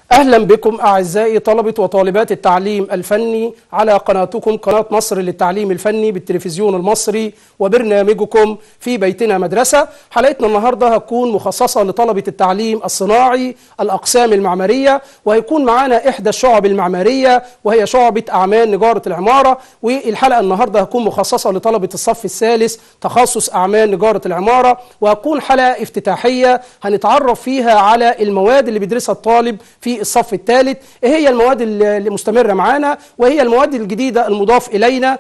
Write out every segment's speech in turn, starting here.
أهلا بكم أعزائي طلبة وطالبات التعليم الفني على قناتكم قناة مصر للتعليم الفني بالتلفزيون المصري وبرنامجكم في بيتنا مدرسة حلقتنا النهاردة هتكون مخصصة لطلبة التعليم الصناعي الأقسام المعمارية وهيكون معانا إحدى الشعب المعمارية وهي شعبة أعمال نجارة العمارة والحلقة النهاردة هتكون مخصصة لطلبة الصف الثالث تخصص أعمال نجارة العمارة وهتكون حلقة افتتاحية هنتعرف فيها على المواد اللي بيدرسها الطالب في الصف الثالث ايه هي المواد اللي مستمره معانا وهي المواد الجديده المضاف الينا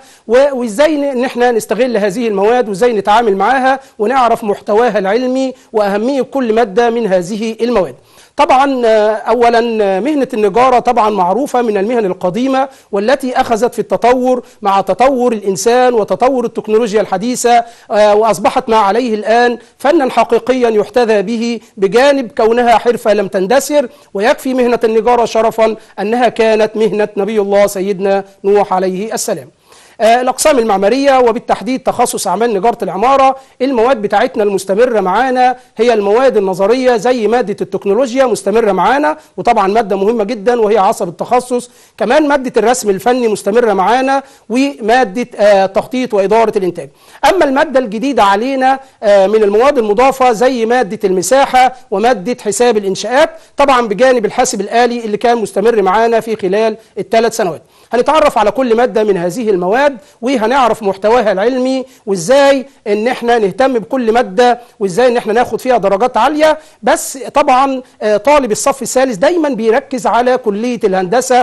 وازاي ان احنا نستغل هذه المواد وازاي نتعامل معاها ونعرف محتواها العلمي واهميه كل ماده من هذه المواد طبعا اولا مهنه النجاره طبعا معروفه من المهن القديمه والتي اخذت في التطور مع تطور الانسان وتطور التكنولوجيا الحديثه واصبحت ما عليه الان فنا حقيقيا يحتذى به بجانب كونها حرفه لم تندثر ويكفي مهنه النجاره شرفا انها كانت مهنه نبي الله سيدنا نوح عليه السلام الأقسام المعمارية وبالتحديد تخصص أعمال نجارة العمارة المواد بتاعتنا المستمرة معانا هي المواد النظرية زي مادة التكنولوجيا مستمرة معانا وطبعا مادة مهمة جدا وهي عصب التخصص كمان مادة الرسم الفني مستمرة معانا ومادة تخطيط وإدارة الإنتاج أما المادة الجديدة علينا من المواد المضافة زي مادة المساحة ومادة حساب الإنشاءات طبعا بجانب الحاسب الآلي اللي كان مستمر معانا في خلال الثلاث سنوات هنتعرف على كل مادة من هذه المواد وهنعرف محتواها العلمي وازاي ان احنا نهتم بكل مادة وازاي ان احنا ناخد فيها درجات عالية بس طبعا طالب الصف الثالث دايما بيركز على كلية الهندسة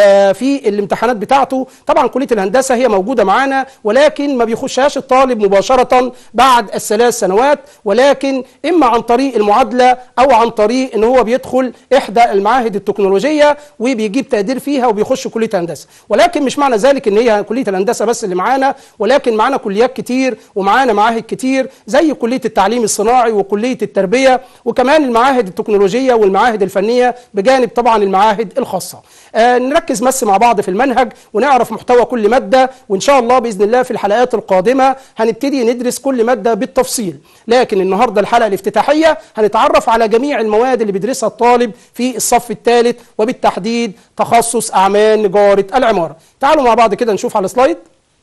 في الامتحانات بتاعته طبعا كلية الهندسة هي موجودة معانا ولكن ما بيخشهاش الطالب مباشرة بعد الثلاث سنوات ولكن اما عن طريق المعادلة او عن طريق ان هو بيدخل احدى المعاهد التكنولوجية وبيجيب تقدير فيها وبيخش كلية هندسة ولكن مش معنى ذلك ان هي كليه الهندسه بس اللي معانا ولكن معانا كليات كتير ومعانا معاهد كتير زي كليه التعليم الصناعي وكليه التربيه وكمان المعاهد التكنولوجيه والمعاهد الفنيه بجانب طبعا المعاهد الخاصه آه نركز بس مع بعض في المنهج ونعرف محتوى كل ماده وان شاء الله باذن الله في الحلقات القادمه هنبتدي ندرس كل ماده بالتفصيل لكن النهارده الحلقه الافتتاحيه هنتعرف على جميع المواد اللي بيدرسها الطالب في الصف الثالث وبالتحديد تخصص اعمال نجاره العماره تعالوا مع بعض كده نشوف على السلايد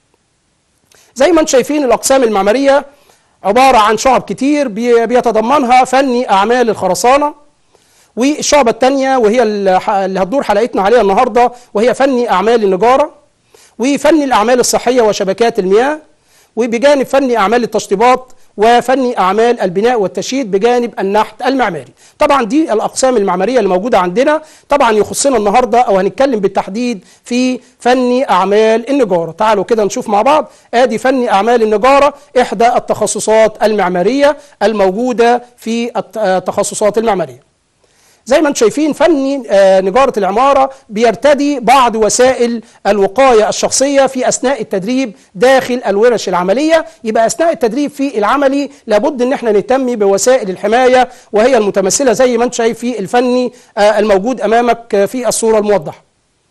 زي ما انتم شايفين الاقسام المعماريه عباره عن شعب كتير بيتضمنها فني اعمال الخرسانه والشعبه الثانيه وهي اللي هتدور حلقتنا عليها النهارده وهي فني اعمال النجاره وفني الاعمال الصحيه وشبكات المياه وبجانب فني اعمال التشطيبات وفني اعمال البناء والتشييد بجانب النحت المعماري طبعا دي الاقسام المعماريه اللي موجوده عندنا طبعا يخصنا النهارده او هنتكلم بالتحديد في فني اعمال النجاره تعالوا كده نشوف مع بعض ادي فني اعمال النجاره احدى التخصصات المعماريه الموجوده في التخصصات المعماريه زي ما انتم شايفين فني نجارة العمارة بيرتدي بعض وسائل الوقاية الشخصية في أثناء التدريب داخل الورش العملية يبقى أثناء التدريب في العملي لابد أن احنا نهتم بوسائل الحماية وهي المتمثلة زي ما انت شايف في الفني الموجود أمامك في الصورة الموضحة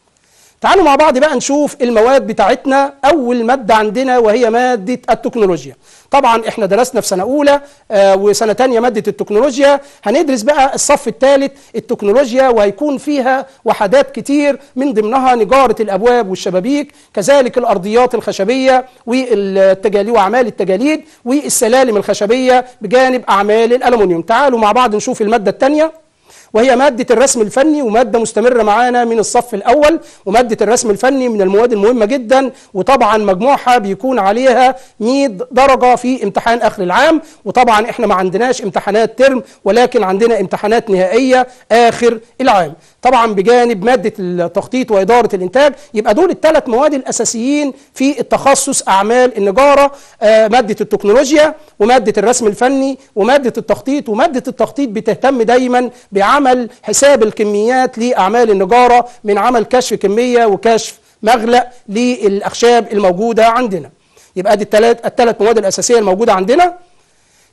تعالوا مع بعض بقى نشوف المواد بتاعتنا أول مادة عندنا وهي مادة التكنولوجيا طبعا احنا درسنا في سنة أولى آه وسنة تانية مادة التكنولوجيا هندرس بقى الصف الثالث التكنولوجيا وهيكون فيها وحدات كتير من ضمنها نجارة الأبواب والشبابيك كذلك الأرضيات الخشبية والتجاليد وأعمال التجاليد والسلالم الخشبية بجانب أعمال الألمنيوم تعالوا مع بعض نشوف المادة الثانية وهي مادة الرسم الفني ومادة مستمرة معانا من الصف الأول ومادة الرسم الفني من المواد المهمة جدا وطبعا مجموعها بيكون عليها 100 درجة في امتحان آخر العام وطبعا احنا ما عندناش امتحانات ترم ولكن عندنا امتحانات نهائية آخر العام طبعا بجانب مادة التخطيط وإدارة الإنتاج يبقى دول الثلاث مواد الأساسيين في التخصص أعمال النجارة آه مادة التكنولوجيا ومادة الرسم الفني ومادة التخطيط ومادة التخطيط بتهتم دايما بعمل حساب الكميات لأعمال النجارة من عمل كشف كمية وكشف مغلق للأخشاب الموجودة عندنا يبقى دي الثلاث الثلاث مواد الأساسية الموجودة عندنا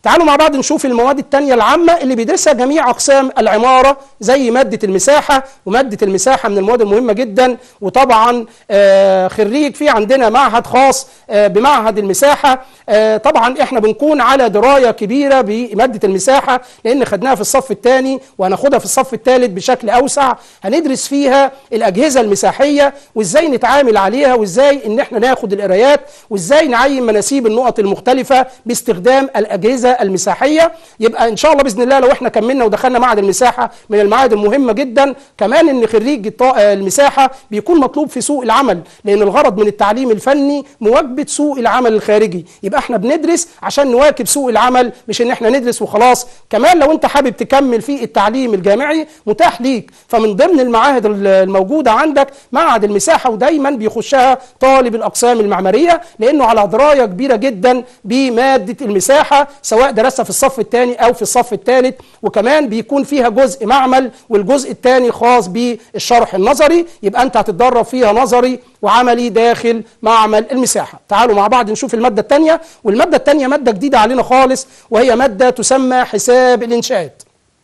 تعالوا مع بعض نشوف المواد التانية العامة اللي بيدرسها جميع أقسام العمارة زي مادة المساحة ومادة المساحة من المواد المهمة جدا وطبعا آه، خريج في عندنا معهد خاص آه، بمعهد المساحة آه، طبعا احنا بنكون على دراية كبيرة بمادة المساحة لأن خدناها في الصف الثاني وهناخدها في الصف الثالث بشكل أوسع هندرس فيها الأجهزة المساحية وإزاي نتعامل عليها وإزاي إن احنا ناخد القرايات وإزاي نعين مناسيب النقط المختلفة باستخدام الأجهزة المساحية يبقى إن شاء الله بإذن الله لو احنا كملنا ودخلنا معهد المساحة من المعاهد المهمة جدا كمان إن خريج الط- آه، المساحة بيكون مطلوب في سوق العمل لأن الغرض من التعليم الفني مواكبة سوق العمل الخارجي يبقى احنا بندرس عشان نواكب سوق العمل مش ان احنا ندرس وخلاص كمان لو انت حابب تكمل في التعليم الجامعي متاح ليك فمن ضمن المعاهد ال- الموجودة عندك معهد المساحة ودايما بيخشها طالب الأقسام المعمارية لأنه على دراية كبيرة جدا بمادة المساحة سواء درسها في الصف الثاني أو في الصف الثالث وكمان بيكون فيها جزء معمل والجزء الثاني خاص بالشرح النظري يبقى أنت هتتدرب فيها نظري وعملي داخل معمل المساحة تعالوا مع بعض نشوف المادة الثانية والمادة الثانية مادة جديدة علينا خالص وهي مادة تسمى حساب الإنشاءات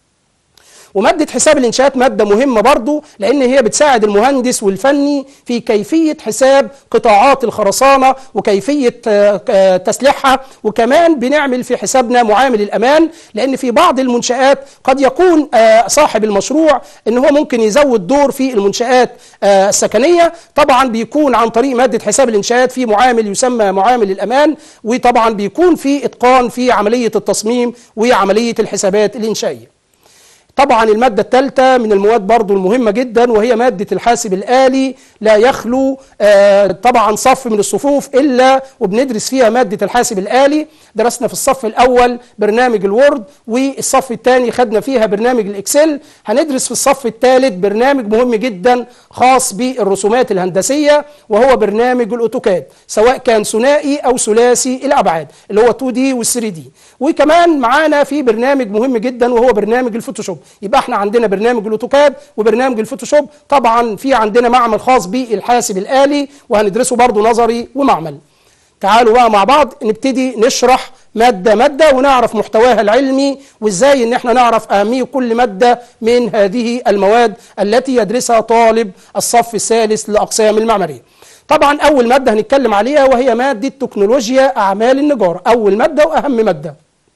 ومادة حساب الإنشاءات مادة مهمة برضو لأن هي بتساعد المهندس والفني في كيفية حساب قطاعات الخرسانة وكيفية آه، آه، تسليحها وكمان بنعمل في حسابنا معامل الأمان لأن في بعض المنشآت قد يكون آه، صاحب المشروع إن هو ممكن يزود دور في المنشآت آه، السكنية طبعا بيكون عن طريق مادة حساب الإنشاءات في معامل يسمى معامل الأمان وطبعا بيكون في إتقان في عملية التصميم وعملية الحسابات الإنشائية طبعا المادة الثالثة من المواد برضو المهمة جدا وهي مادة الحاسب الآلي لا يخلو آه، طبعا صف من الصفوف إلا وبندرس فيها مادة الحاسب الآلي درسنا في الصف الأول برنامج الوورد والصف الثاني خدنا فيها برنامج الإكسل هندرس في الصف الثالث برنامج مهم جدا خاص بالرسومات الهندسية وهو برنامج الأوتوكاد سواء كان ثنائي أو ثلاثي الأبعاد اللي هو 2 دي وال 3 دي وكمان معانا في برنامج مهم جدا وهو برنامج الفوتوشوب يبقى احنا عندنا برنامج الاوتوكاد وبرنامج الفوتوشوب طبعا في عندنا معمل خاص بالحاسب الآلي وهندرسه برضو نظري ومعمل تعالوا بقى مع بعض نبتدي نشرح مادة مادة ونعرف محتواها العلمي وازاي ان احنا نعرف اهمية كل مادة من هذه المواد التي يدرسها طالب الصف الثالث لأقسام المعمارية طبعا اول مادة هنتكلم عليها وهي مادة تكنولوجيا اعمال النجارة اول مادة واهم مادة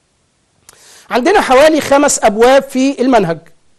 عندنا حوالي خمس ابواب في المنهج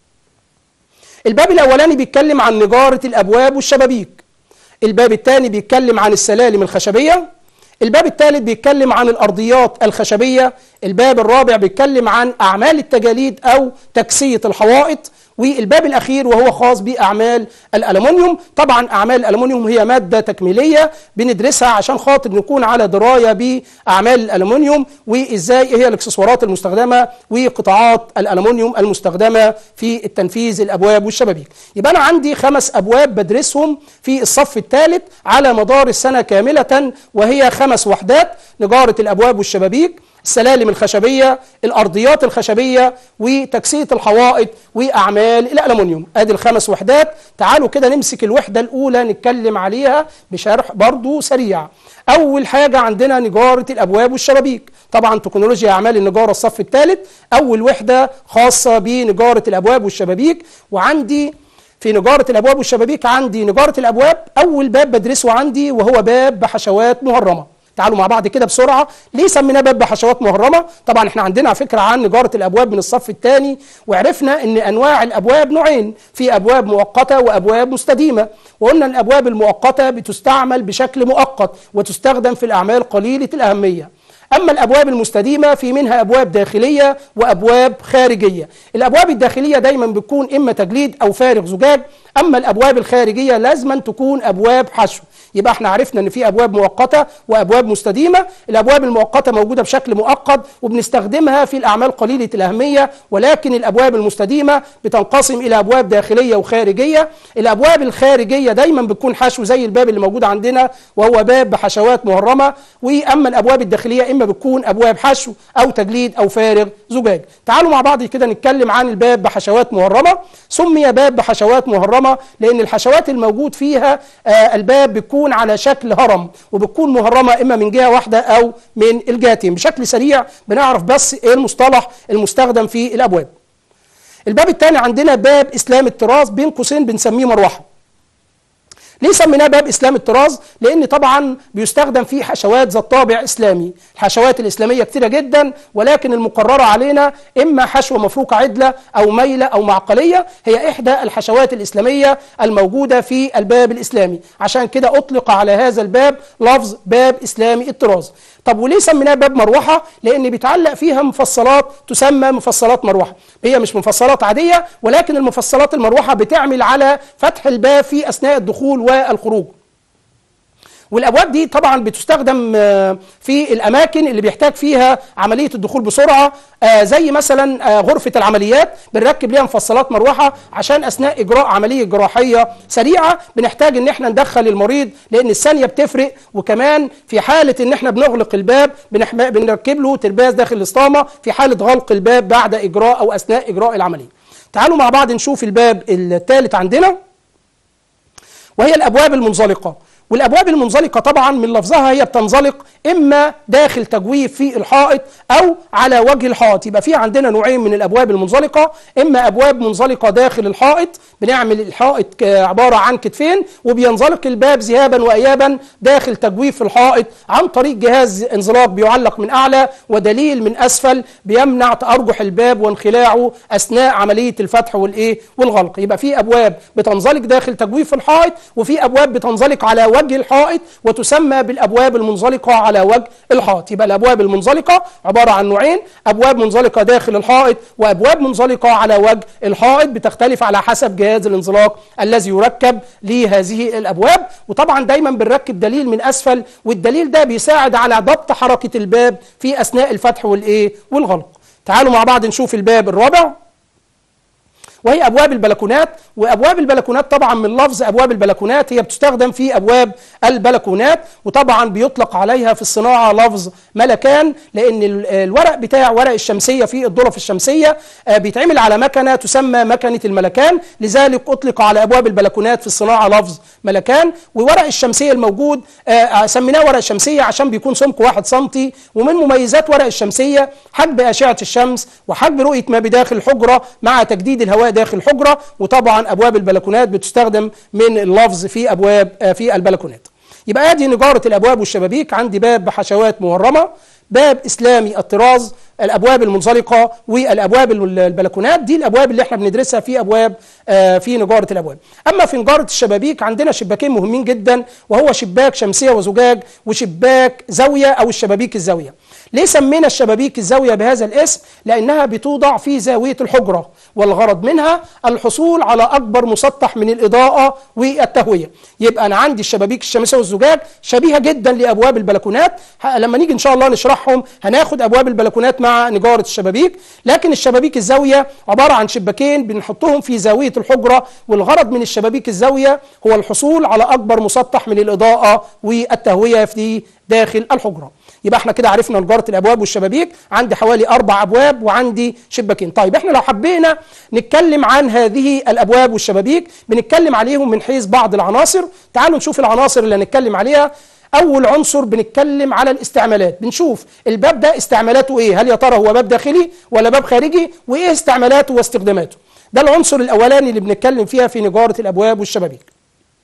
الباب الاولاني بيتكلم عن نجارة الابواب والشبابيك الباب الثاني بيتكلم عن السلالم الخشبية الباب الثالث بيتكلم عن الارضيات الخشبية الباب الرابع بيتكلم عن اعمال التجاليد او تكسية الحوائط والباب الاخير وهو خاص باعمال الالومنيوم طبعا اعمال الالومنيوم هي ماده تكميليه بندرسها عشان خاطر نكون على درايه باعمال الالومنيوم وازاي هي الاكسسوارات المستخدمه وقطاعات الالومنيوم المستخدمه في التنفيذ الابواب والشبابيك يبقى انا عندي خمس ابواب بدرسهم في الصف الثالث على مدار السنه كامله وهي خمس وحدات نجاره الابواب والشبابيك السلالم الخشبية الأرضيات الخشبية وتكسية الحوائط وأعمال الألمنيوم أدي الخمس وحدات تعالوا كده نمسك الوحدة الأولى نتكلم عليها بشرح برضو سريع أول حاجة عندنا نجارة الأبواب والشبابيك طبعا تكنولوجيا أعمال النجارة الصف الثالث أول وحدة خاصة بنجارة الأبواب والشبابيك وعندي في نجارة الأبواب والشبابيك عندي نجارة الأبواب أول باب بدرسه عندي وهو باب بحشوات مهرمة تعالوا مع بعض كده بسرعه ليه سميناه باب بحشوات مهرمه طبعا احنا عندنا فكره عن نجاره الابواب من الصف الثاني وعرفنا ان انواع الابواب نوعين في ابواب مؤقته وابواب مستديمه وقلنا الابواب المؤقته بتستعمل بشكل مؤقت وتستخدم في الاعمال قليله الاهميه أما الأبواب المستديمة في منها أبواب داخلية وأبواب خارجية الأبواب الداخلية دايما بتكون إما تجليد أو فارغ زجاج أما الأبواب الخارجية لازما تكون أبواب حشو يبقى احنا عرفنا ان في ابواب مؤقته وابواب مستديمه الابواب المؤقته موجوده بشكل مؤقت وبنستخدمها في الاعمال قليله الاهميه ولكن الابواب المستديمه بتنقسم الى ابواب داخليه وخارجيه الابواب الخارجيه دايما بتكون حشو زي الباب اللي موجود عندنا وهو باب بحشوات مهرمه واما الابواب الداخليه اما بتكون ابواب حشو او تجليد او فارغ زجاج تعالوا مع بعض كده نتكلم عن الباب بحشوات مهرمه سمي باب بحشوات مهرمه لان الحشوات الموجود فيها آه الباب بتكون بتتكون على شكل هرم وبتكون مهرمه اما من جهه واحده او من الجهتين بشكل سريع بنعرف بس ايه المصطلح المستخدم في الابواب الباب الثاني عندنا باب اسلام الطراز بين قوسين بنسميه مروحه ليه سميناه باب اسلام الطراز؟ لان طبعا بيستخدم فيه حشوات ذات طابع اسلامي، الحشوات الاسلاميه كثيره جدا ولكن المقرره علينا اما حشوه مفروكه عدله او ميله او معقليه هي احدى الحشوات الاسلاميه الموجوده في الباب الاسلامي، عشان كده اطلق على هذا الباب لفظ باب اسلامي الطراز. طب وليه سميناه باب مروحه؟ لان بيتعلق فيها مفصلات تسمى مفصلات مروحه، هي مش مفصلات عاديه ولكن المفصلات المروحه بتعمل على فتح الباب في اثناء الدخول والخروج. والابواب دي طبعا بتستخدم في الاماكن اللي بيحتاج فيها عمليه الدخول بسرعه زي مثلا غرفه العمليات بنركب ليها مفصلات مروحه عشان اثناء اجراء عمليه جراحيه سريعه بنحتاج ان احنا ندخل المريض لان الثانيه بتفرق وكمان في حاله ان احنا بنغلق الباب بنركب له ترباس داخل الاسطامه في حاله غلق الباب بعد اجراء او اثناء اجراء العمليه. تعالوا مع بعض نشوف الباب الثالث عندنا وهي الابواب المنزلقه والابواب المنزلقه طبعا من لفظها هي بتنزلق اما داخل تجويف في الحائط او على وجه الحائط يبقى في عندنا نوعين من الابواب المنزلقه اما ابواب منزلقه داخل الحائط بنعمل الحائط عباره عن كتفين وبينزلق الباب ذهابا وايابا داخل تجويف الحائط عن طريق جهاز انزلاق بيعلق من اعلى ودليل من اسفل بيمنع تارجح الباب وانخلاعه اثناء عمليه الفتح والايه والغلق يبقى في ابواب بتنزلق داخل تجويف الحائط وفي ابواب بتنزلق على وجه الحائط وتسمى بالابواب المنزلقه على وجه الحائط يبقى الابواب المنزلقه عباره عن نوعين ابواب منزلقه داخل الحائط وابواب منزلقه على وجه الحائط بتختلف على حسب جهاز الانزلاق الذي يركب لهذه الابواب وطبعا دايما بنركب دليل من اسفل والدليل ده بيساعد على ضبط حركه الباب في اثناء الفتح والايه والغلق تعالوا مع بعض نشوف الباب الرابع وهي ابواب البلكونات وابواب البلكونات طبعا من لفظ ابواب البلكونات هي بتستخدم في ابواب البلكونات وطبعا بيطلق عليها في الصناعه لفظ ملكان لان الورق بتاع ورق الشمسيه في الظرف الشمسيه بيتعمل على مكنه تسمى مكنه الملكان لذلك اطلق على ابواب البلكونات في الصناعه لفظ ملكان وورق الشمسيه الموجود سميناه ورق الشمسيه عشان بيكون سمكه 1 سم ومن مميزات ورق الشمسيه حجب اشعه الشمس وحجب رؤيه ما بداخل الحجره مع تجديد الهواء داخل الحجره وطبعا ابواب البلكونات بتستخدم من اللفظ في ابواب في البلكونات يبقى ادي نجاره الابواب والشبابيك عندي باب بحشوات مورمه باب اسلامي الطراز الابواب المنزلقه والابواب البلكونات دي الابواب اللي احنا بندرسها في ابواب آه في نجاره الابواب اما في نجاره الشبابيك عندنا شباكين مهمين جدا وهو شباك شمسيه وزجاج وشباك زاويه او الشبابيك الزاويه ليه سمينا الشبابيك الزاويه بهذا الاسم لانها بتوضع في زاويه الحجره والغرض منها الحصول على اكبر مسطح من الاضاءه والتهويه يبقى انا عندي الشبابيك الشمسيه والزجاج شبيهه جدا لابواب البلكونات لما نيجي ان شاء الله نشرحهم هناخد ابواب البلكونات مع نجاره الشبابيك لكن الشبابيك الزاويه عباره عن شباكين بنحطهم في زاويه الحجره والغرض من الشبابيك الزاويه هو الحصول على اكبر مسطح من الاضاءه والتهويه في داخل الحجره يبقى احنا كده عرفنا نجاره الابواب والشبابيك عندي حوالي اربع ابواب وعندي شباكين طيب احنا لو حبينا نتكلم عن هذه الابواب والشبابيك بنتكلم عليهم من حيث بعض العناصر تعالوا نشوف العناصر اللي هنتكلم عليها اول عنصر بنتكلم على الاستعمالات بنشوف الباب ده استعمالاته ايه هل يا ترى هو باب داخلي ولا باب خارجي وايه استعمالاته واستخداماته ده العنصر الاولاني اللي بنتكلم فيها في نجاره الابواب والشبابيك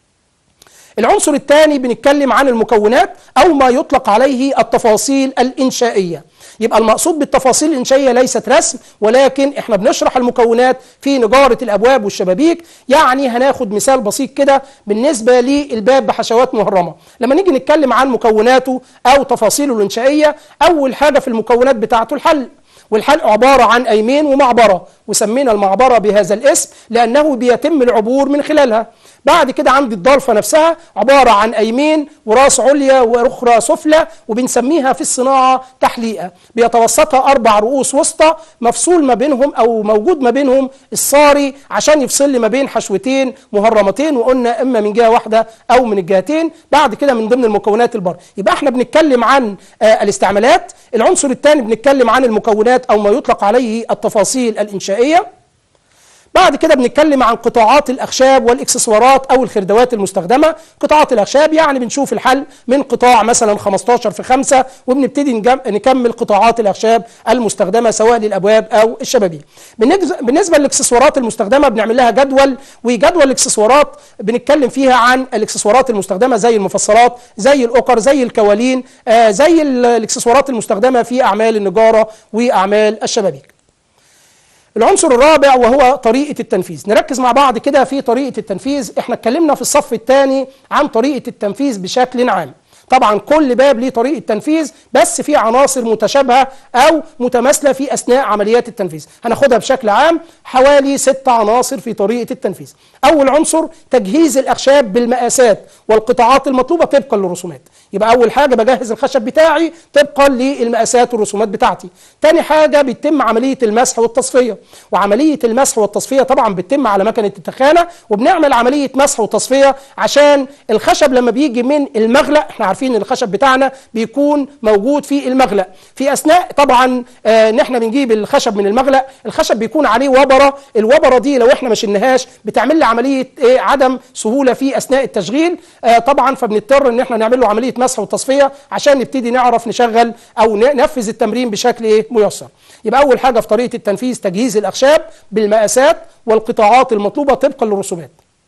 العنصر الثاني بنتكلم عن المكونات او ما يطلق عليه التفاصيل الانشائيه يبقى المقصود بالتفاصيل الانشائيه ليست رسم ولكن احنا بنشرح المكونات في نجاره الابواب والشبابيك يعني هناخد مثال بسيط كده بالنسبه للباب بحشوات مهرمه لما نيجي نتكلم عن مكوناته او تفاصيله الانشائيه اول حاجه في المكونات بتاعته الحلق والحلق عبارة عن أيمين ومعبرة وسمينا المعبرة بهذا الاسم لأنه بيتم العبور من خلالها بعد كده عندي الضلفة نفسها عبارة عن أيمين وراس عليا وأخرى سفلى وبنسميها في الصناعة تحليقة بيتوسطها أربع رؤوس وسطى مفصول ما بينهم أو موجود ما بينهم الصاري عشان يفصل لي ما بين حشوتين مهرمتين وقلنا إما من جهة واحدة أو من الجهتين بعد كده من ضمن المكونات البر يبقى احنا بنتكلم عن آه الاستعمالات العنصر الثاني بنتكلم عن المكونات أو ما يطلق عليه التفاصيل الإنشائية بعد كده بنتكلم عن قطاعات الاخشاب والاكسسوارات او الخردوات المستخدمه قطاعات الاخشاب يعني بنشوف الحل من قطاع مثلا 15 في 5 وبنبتدي نكمل قطاعات الاخشاب المستخدمه سواء للابواب او الشبابيك بالنسبه للاكسسوارات المستخدمه بنعمل لها جدول وجدول الاكسسوارات بنتكلم فيها عن الاكسسوارات المستخدمه زي المفصلات زي الاوكر زي الكوالين آه زي الاكسسوارات المستخدمه في اعمال النجاره واعمال الشبابيك العنصر الرابع وهو طريقة التنفيذ نركز مع بعض كده في طريقة التنفيذ احنا اتكلمنا في الصف الثاني عن طريقة التنفيذ بشكل عام طبعا كل باب ليه طريقه تنفيذ بس في عناصر متشابهه او متماثله في اثناء عمليات التنفيذ هناخدها بشكل عام حوالي ست عناصر في طريقه التنفيذ اول عنصر تجهيز الاخشاب بالمقاسات والقطاعات المطلوبه طبقا للرسومات يبقى اول حاجه بجهز الخشب بتاعي طبقا للمقاسات والرسومات بتاعتي تاني حاجه بيتم عمليه المسح والتصفيه وعمليه المسح والتصفيه طبعا بتتم على مكنه التخانه وبنعمل عمليه مسح وتصفيه عشان الخشب لما بيجي من المغلق احنا عارفين ان الخشب بتاعنا بيكون موجود في المغلق في اثناء طبعا آه ان احنا بنجيب الخشب من المغلق الخشب بيكون عليه وبره الوبره دي لو احنا ما شلناهاش بتعمل لي عمليه ايه عدم سهوله في اثناء التشغيل آه طبعا فبنضطر ان احنا نعمل له عمليه مسح وتصفيه عشان نبتدي نعرف نشغل او ننفذ التمرين بشكل ايه ميسر يبقى اول حاجه في طريقه التنفيذ تجهيز الاخشاب بالمقاسات والقطاعات المطلوبه طبقا للرسومات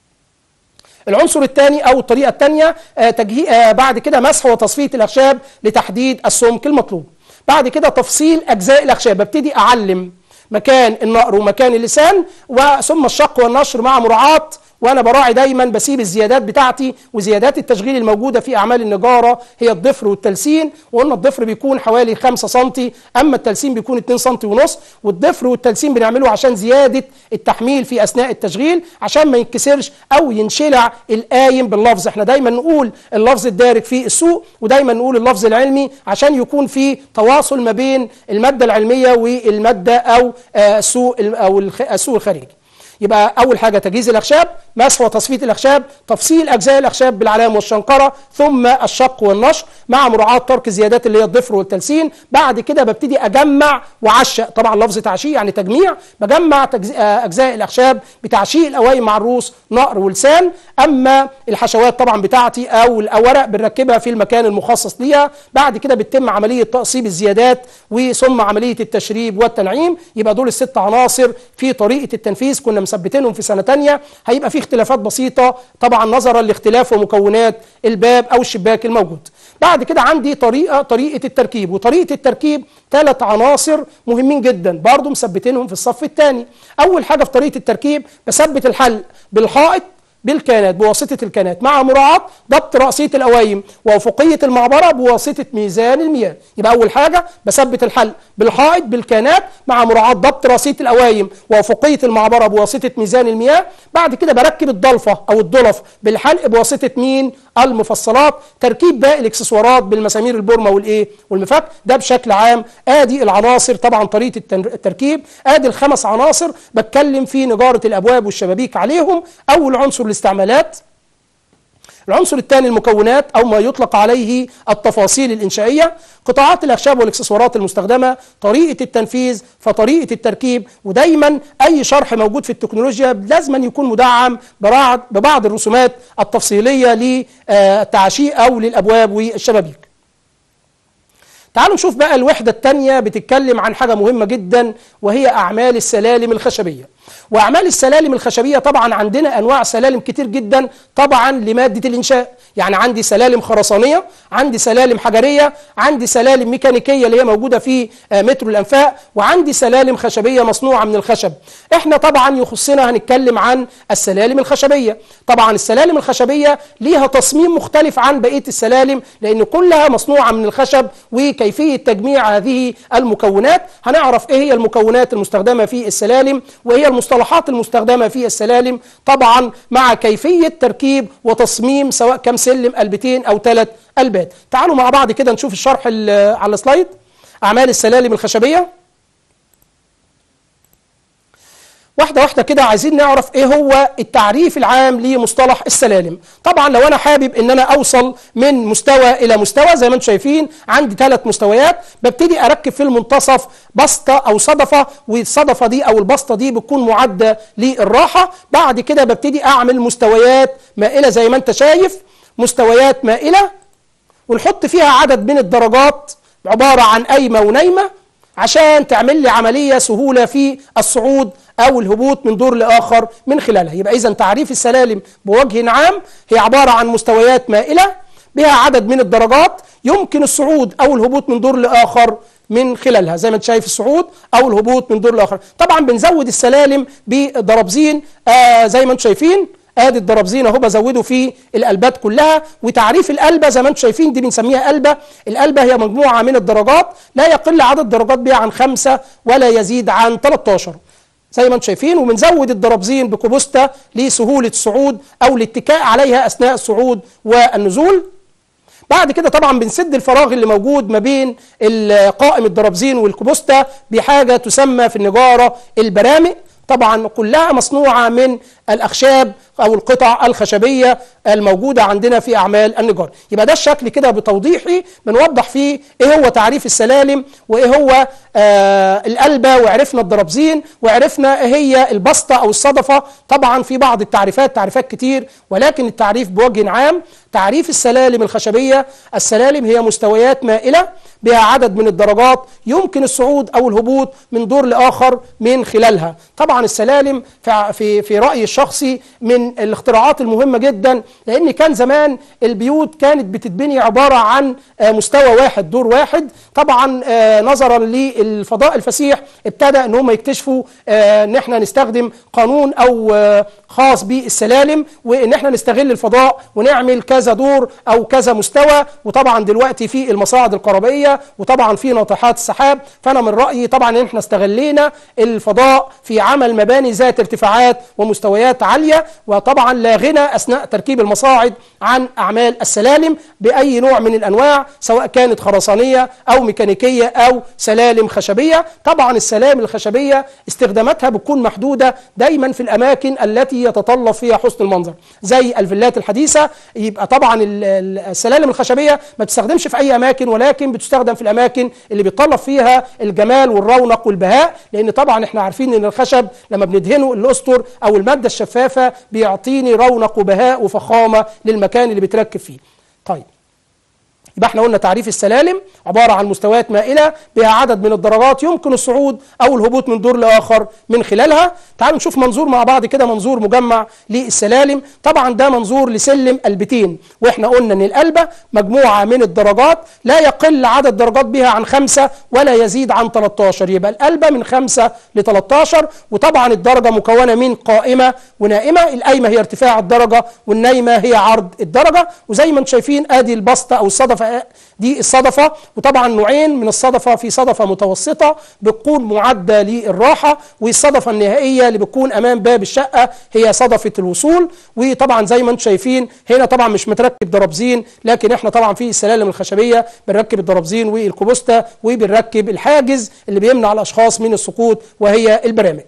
العنصر الثاني او الطريقه الثانيه آه تجهي... آه بعد كده مسح وتصفيه الاخشاب لتحديد السمك المطلوب بعد كده تفصيل اجزاء الاخشاب ببتدي اعلم مكان النقر ومكان اللسان وثم الشق والنشر مع مراعاه وانا براعي دايما بسيب الزيادات بتاعتي وزيادات التشغيل الموجوده في اعمال النجاره هي الضفر والتلسين وقلنا الضفر بيكون حوالي 5 سم اما التلسين بيكون 2 سم ونص والضفر والتلسين بنعمله عشان زياده التحميل في اثناء التشغيل عشان ما ينكسرش او ينشلع القايم باللفظ احنا دايما نقول اللفظ الدارج في السوق ودايما نقول اللفظ العلمي عشان يكون في تواصل ما بين الماده العلميه والماده او السوق او السوق الخارجي يبقى اول حاجه تجهيز الاخشاب مسح وتصفيه الاخشاب تفصيل اجزاء الاخشاب بالعلام والشنقره ثم الشق والنشر مع مراعاه ترك الزيادات اللي هي الضفر والتلسين بعد كده ببتدي اجمع وعشق طبعا لفظ تعشيق يعني تجميع بجمع اجزاء الاخشاب بتعشيق القوايم مع الروس نقر ولسان اما الحشوات طبعا بتاعتي او الاورق بنركبها في المكان المخصص ليها بعد كده بتتم عمليه تقصيب الزيادات وثم عمليه التشريب والتنعيم يبقى دول الست عناصر في طريقه التنفيذ كنا مثبتينهم في سنه ثانيه هيبقى في اختلافات بسيطه طبعا نظرا لاختلاف ومكونات الباب او الشباك الموجود بعد كده عندي طريقه طريقه التركيب وطريقه التركيب ثلاث عناصر مهمين جدا برضو مثبتينهم في الصف الثاني اول حاجه في طريقه التركيب بثبت الحل بالحائط بالكانات بواسطة الكانات مع مراعاة ضبط رأسية القوايم وأفقية المعبرة بواسطة ميزان المياه يبقى أول حاجة بثبت الحل بالحائط بالكانات مع مراعاة ضبط رأسية القوايم وأفقية المعبرة بواسطة ميزان المياه بعد كده بركب الضلفة أو الضلف بالحلق بواسطة مين المفصلات تركيب باقي الاكسسوارات بالمسامير البورمه والايه والمفك ده بشكل عام ادي العناصر طبعا طريقه التركيب ادي الخمس عناصر بتكلم في نجاره الابواب والشبابيك عليهم اول عنصر الاستعمالات العنصر الثاني المكونات او ما يطلق عليه التفاصيل الانشائيه قطاعات الاخشاب والاكسسوارات المستخدمه طريقه التنفيذ فطريقه التركيب ودايما اي شرح موجود في التكنولوجيا لازم يكون مدعم ببعض الرسومات التفصيليه للتعشيق او للابواب والشبابيك تعالوا نشوف بقى الوحدة الثانية بتتكلم عن حاجة مهمة جدا وهي أعمال السلالم الخشبية وأعمال السلالم الخشبية طبعا عندنا أنواع سلالم كتير جدا طبعا لمادة الإنشاء يعني عندي سلالم خرسانية عندي سلالم حجرية عندي سلالم ميكانيكية اللي هي موجودة في مترو الأنفاق وعندي سلالم خشبية مصنوعة من الخشب احنا طبعا يخصنا هنتكلم عن السلالم الخشبية طبعا السلالم الخشبية ليها تصميم مختلف عن بقية السلالم لأن كلها مصنوعة من الخشب وكيفية تجميع هذه المكونات هنعرف ايه هي المكونات المستخدمة في السلالم وهي المصطلحات المستخدمة في السلالم طبعا مع كيفية تركيب وتصميم سواء كم سلم قلبتين أو ثلاث قلبات تعالوا مع بعض كده نشوف الشرح على السلايد أعمال السلالم الخشبية واحدة واحدة كده عايزين نعرف ايه هو التعريف العام لمصطلح السلالم طبعا لو انا حابب ان انا اوصل من مستوى الى مستوى زي ما انتم شايفين عندي ثلاث مستويات ببتدي اركب في المنتصف بسطة او صدفة والصدفة دي او البسطة دي بتكون معدة للراحة بعد كده ببتدي اعمل مستويات مائلة زي ما انت شايف مستويات مائلة ونحط فيها عدد من الدرجات عبارة عن قايمة ونايمة عشان تعمل لي عملية سهولة في الصعود أو الهبوط من دور لآخر من خلالها يبقى إذا تعريف السلالم بوجه عام هي عبارة عن مستويات مائلة بها عدد من الدرجات يمكن الصعود أو الهبوط من دور لآخر من خلالها زي ما انت شايف الصعود او الهبوط من دور لاخر طبعا بنزود السلالم بدرابزين آه زي ما انتم شايفين ادي الدرابزين اهو بزوده في القلبات كلها وتعريف القلبه زي ما انتم شايفين دي بنسميها قلبه القلبه هي مجموعه من الدرجات لا يقل عدد درجات بها عن خمسة ولا يزيد عن 13 زي ما انتم شايفين وبنزود الدرابزين بكوبوستا لسهوله الصعود او الاتكاء عليها اثناء الصعود والنزول بعد كده طبعا بنسد الفراغ اللي موجود ما بين قائم الدرابزين والكوبوستا بحاجه تسمى في النجاره البرامق طبعا كلها مصنوعه من الاخشاب او القطع الخشبيه الموجوده عندنا في اعمال النجار يبقى ده الشكل كده بتوضيحي بنوضح فيه ايه هو تعريف السلالم وايه هو آه القلبه وعرفنا الدرابزين وعرفنا ايه هي البسطه او الصدفه طبعا في بعض التعريفات تعريفات كتير ولكن التعريف بوجه عام تعريف السلالم الخشبيه السلالم هي مستويات مائله بها عدد من الدرجات يمكن الصعود او الهبوط من دور لاخر من خلالها طبعا السلالم في في رايي الشخصي من الاختراعات المهمه جدا لان كان زمان البيوت كانت بتتبني عباره عن مستوى واحد دور واحد طبعا نظرا للفضاء الفسيح ابتدى ان هم يكتشفوا ان احنا نستخدم قانون او خاص بالسلالم وان احنا نستغل الفضاء ونعمل كذا دور او كذا مستوى وطبعا دلوقتي في المصاعد الكهربائيه وطبعا في ناطحات السحاب فانا من رايي طبعا ان احنا استغلينا الفضاء في عمل مباني ذات ارتفاعات ومستويات عاليه وطبعا لا غنى اثناء تركيب المصاعد عن اعمال السلالم باي نوع من الانواع سواء كانت خرسانيه او ميكانيكيه او سلالم خشبيه طبعا السلالم الخشبيه استخداماتها بتكون محدوده دايما في الاماكن التي يتطلب فيها حسن المنظر زي الفيلات الحديثه يبقى طبعا السلالم الخشبيه ما بتستخدمش في اي اماكن ولكن بتستخدم في الاماكن اللي بيتطلب فيها الجمال والرونق والبهاء لان طبعا احنا عارفين ان الخشب لما بندهنه الاسطر او الماده الشفافه بيعطيني رونق وبهاء وفخامه للمكان اللي بيتركب فيه طيب يبقى احنا قلنا تعريف السلالم عبارة عن مستويات مائلة بها عدد من الدرجات يمكن الصعود أو الهبوط من دور لآخر من خلالها تعالوا نشوف منظور مع بعض كده منظور مجمع للسلالم طبعا ده منظور لسلم قلبتين واحنا قلنا ان القلبة مجموعة من الدرجات لا يقل عدد درجات بها عن خمسة ولا يزيد عن 13 يبقى القلبة من خمسة ل 13 وطبعا الدرجة مكونة من قائمة ونائمة القايمة هي ارتفاع الدرجة والنايمة هي عرض الدرجة وزي ما انتم شايفين ادي البسطة او الصدفة دي الصدفة وطبعا نوعين من الصدفة في صدفة متوسطة بتكون معدة للراحة والصدفة النهائية اللي بتكون أمام باب الشقة هي صدفة الوصول وطبعا زي ما انتم شايفين هنا طبعا مش متركب درابزين لكن احنا طبعا في السلالم الخشبية بنركب الدرابزين والكوبوستا وبنركب الحاجز اللي بيمنع الأشخاص من السقوط وهي البرامج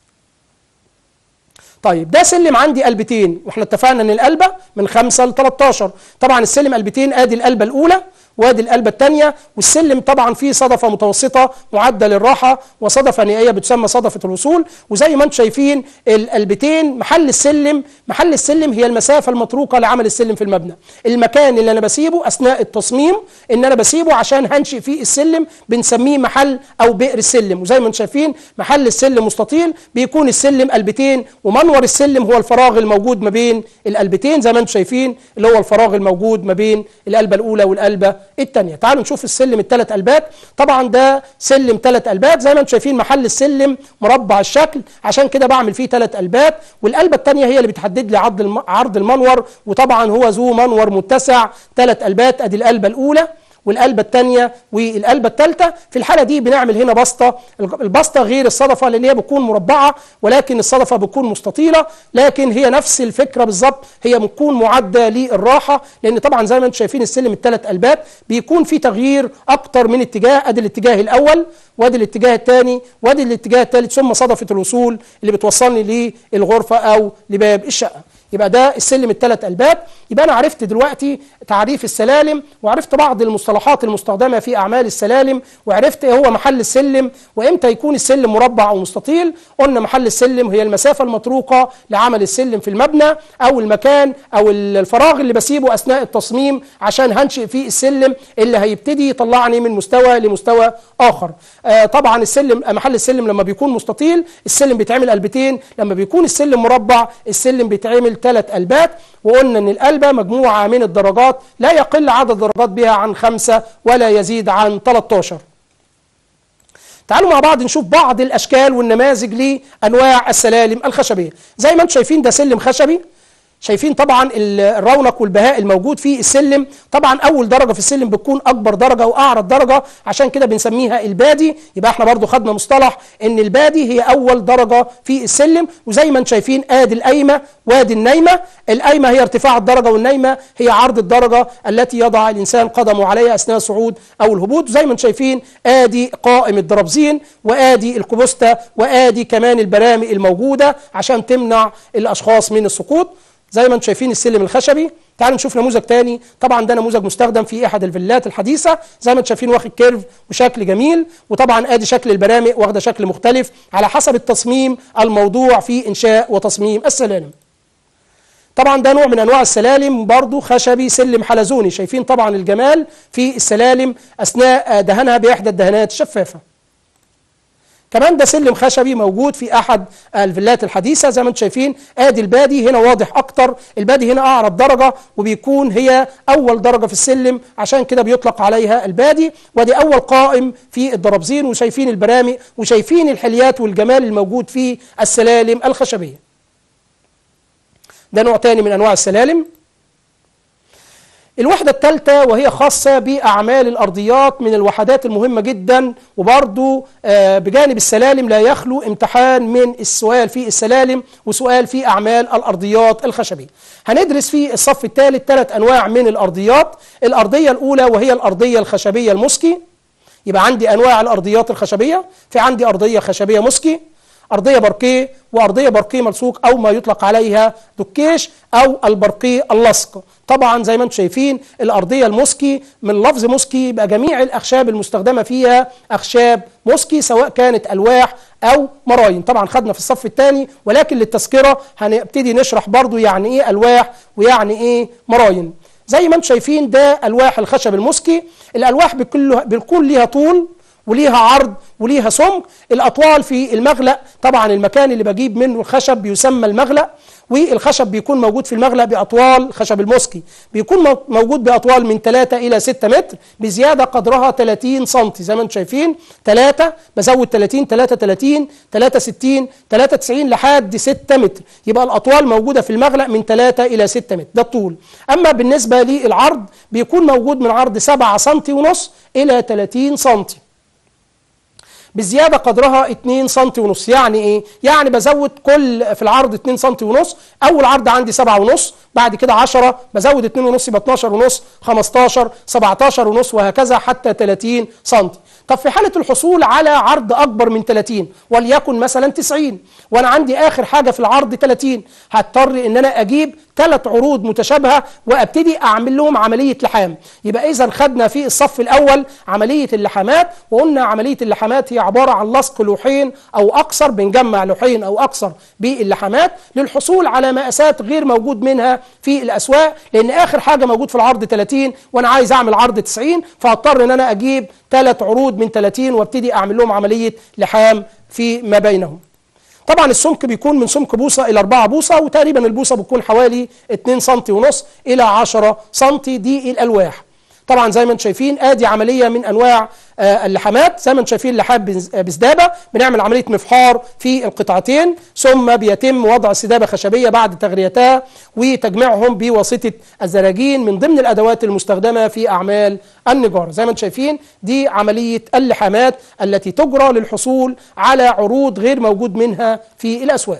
طيب ده سلم عندي قلبتين واحنا اتفقنا ان القلبه من 5 ل 13 طبعا السلم قلبتين ادي القلبه الاولى وادي القلبه الثانيه والسلم طبعا فيه صدفه متوسطه معده للراحه وصدفه نهائيه بتسمى صدفه الوصول وزي ما انتم شايفين القلبتين محل السلم محل السلم هي المسافه المتروكه لعمل السلم في المبنى المكان اللي انا بسيبه اثناء التصميم ان انا بسيبه عشان هنشئ فيه السلم بنسميه محل او بئر السلم وزي ما انتم شايفين محل السلم مستطيل بيكون السلم قلبتين ومنور السلم هو الفراغ الموجود ما بين القلبتين زي ما انتم شايفين اللي هو الفراغ الموجود ما بين القلبه الاولى والقلبه الثانيه تعالوا نشوف السلم الثلاث قلبات طبعا ده سلم ثلاث قلبات زي ما انتم شايفين محل السلم مربع الشكل عشان كده بعمل فيه ثلاث قلبات والقلبه الثانيه هي اللي بتحدد لي عرض عرض المنور وطبعا هو ذو منور متسع ثلاث قلبات ادي القلبه الاولى والقلبه الثانيه والقلبه الثالثه في الحاله دي بنعمل هنا بسطه البسطه غير الصدفه لان هي بتكون مربعه ولكن الصدفه بتكون مستطيله لكن هي نفس الفكره بالظبط هي بتكون معده للراحه لان طبعا زي ما انتم شايفين السلم الثلاث قلبات بيكون في تغيير اكتر من اتجاه ادي الاتجاه الاول وادي الاتجاه الثاني وادي الاتجاه الثالث ثم صدفه الوصول اللي بتوصلني للغرفه او لباب الشقه يبقى ده السلم الثلاث قلبات يبقى انا عرفت دلوقتي تعريف السلالم وعرفت بعض المصطلحات المستخدمه في اعمال السلالم وعرفت ايه هو محل السلم وامتى يكون السلم مربع او مستطيل قلنا محل السلم هي المسافه المطروقه لعمل السلم في المبنى او المكان او الفراغ اللي بسيبه اثناء التصميم عشان هنشئ فيه السلم اللي هيبتدي يطلعني من مستوى لمستوى اخر آه طبعا السلم محل السلم لما بيكون مستطيل السلم بيتعمل قلبتين لما بيكون السلم مربع السلم بيتعمل ثلاث قلبات وقلنا ان القلبه مجموعه من الدرجات لا يقل عدد الدرجات بها عن خمسة ولا يزيد عن 13 تعالوا مع بعض نشوف بعض الاشكال والنماذج لانواع السلالم الخشبيه زي ما انتم شايفين ده سلم خشبي شايفين طبعا الرونق والبهاء الموجود في السلم طبعا اول درجه في السلم بتكون اكبر درجه واعرض درجه عشان كده بنسميها البادي يبقى احنا برضو خدنا مصطلح ان البادي هي اول درجه في السلم وزي ما انتم شايفين ادي القايمه وادي النايمه القايمه هي ارتفاع الدرجه والنايمه هي عرض الدرجه التي يضع الانسان قدمه عليها اثناء الصعود او الهبوط زي ما انتم شايفين ادي قائم الدرابزين وادي الكوبوستا وادي كمان البرامي الموجوده عشان تمنع الاشخاص من السقوط زي ما انتم شايفين السلم الخشبي تعالوا نشوف نموذج تاني طبعا ده نموذج مستخدم في احد الفيلات الحديثه زي ما انتم شايفين واخد كيرف وشكل جميل وطبعا ادي شكل البرامق واخده شكل مختلف على حسب التصميم الموضوع في انشاء وتصميم السلالم طبعا ده نوع من انواع السلالم برضو خشبي سلم حلزوني شايفين طبعا الجمال في السلالم اثناء دهنها باحدى الدهانات الشفافه كمان ده سلم خشبي موجود في احد الفيلات الحديثه زي ما انتم شايفين ادي البادي هنا واضح اكتر البادي هنا اعرض درجه وبيكون هي اول درجه في السلم عشان كده بيطلق عليها البادي ودي اول قائم في الدرابزين وشايفين البرامق وشايفين الحليات والجمال الموجود في السلالم الخشبيه ده نوع تاني من انواع السلالم الوحدة الثالثة وهي خاصة بأعمال الأرضيات من الوحدات المهمة جدا وبرضو بجانب السلالم لا يخلو امتحان من السؤال في السلالم وسؤال في أعمال الأرضيات الخشبية هندرس في الصف الثالث ثلاث أنواع من الأرضيات الأرضية الأولى وهي الأرضية الخشبية المسكي يبقى عندي أنواع الأرضيات الخشبية في عندي أرضية خشبية مسكي أرضية برقيه وأرضية برقيه ملصوق أو ما يطلق عليها دكيش أو البرقيه اللصق طبعا زي ما انتم شايفين الأرضية المسكي من لفظ مسكي يبقى جميع الأخشاب المستخدمة فيها أخشاب مسكي سواء كانت ألواح أو مراين طبعا خدنا في الصف الثاني ولكن للتذكرة هنبتدي نشرح برضو يعني إيه ألواح ويعني إيه مراين زي ما انتم شايفين ده ألواح الخشب المسكي الألواح بيكون ليها طول وليها عرض وليها سمك الاطوال في المغلق طبعا المكان اللي بجيب منه الخشب بيسمى المغلق والخشب بيكون موجود في المغلق باطوال خشب المسكي بيكون موجود باطوال من 3 الى 6 متر بزياده قدرها 30 سم زي ما انتم شايفين 3 بزود 30 33 63 93 لحد 6 متر يبقى الاطوال موجوده في المغلق من 3 الى 6 متر ده الطول اما بالنسبه للعرض بيكون موجود من عرض 7 سم ونص الى 30 سم بزياده قدرها 2 سم ونص يعني ايه يعني بزود كل في العرض 2 سم ونص اول عرض عندي 7 ونص بعد كده 10 بزود 2 ونص يبقى 12 ونص 15 17 ونص وهكذا حتى 30 سم طب في حالة الحصول على عرض أكبر من 30 وليكن مثلا 90 وأنا عندي آخر حاجة في العرض 30 هضطر إن أنا أجيب ثلاث عروض متشابهة وأبتدي أعمل لهم عملية لحام يبقى إذا خدنا في الصف الأول عملية اللحامات وقلنا عملية اللحامات هي عبارة عن لصق لوحين أو أكثر بنجمع لوحين أو أكثر باللحامات للحصول على مقاسات غير موجود منها في الأسواق لأن آخر حاجة موجود في العرض 30 وأنا عايز أعمل عرض 90 فهضطر إن أنا أجيب ثلاث عروض من 30 وابتدي أعمل لهم عملية لحام في ما بينهم طبعا السمك بيكون من سمك بوصه الى 4 بوصه وتقريبا البوصه بتكون حوالي 2 سم ونص الى 10 سم دي الالواح طبعا زي ما انتم شايفين ادي عمليه من انواع آه، اللحامات زي ما انتم شايفين لحام بز- آه، بسدابه بنعمل عمليه مفحار في القطعتين ثم بيتم وضع سدابه خشبيه بعد تغريتها وتجميعهم بواسطه الزراجين من ضمن الادوات المستخدمه في اعمال النجاره زي ما انتم شايفين دي عمليه اللحامات التي تجرى للحصول على عروض غير موجود منها في الاسواق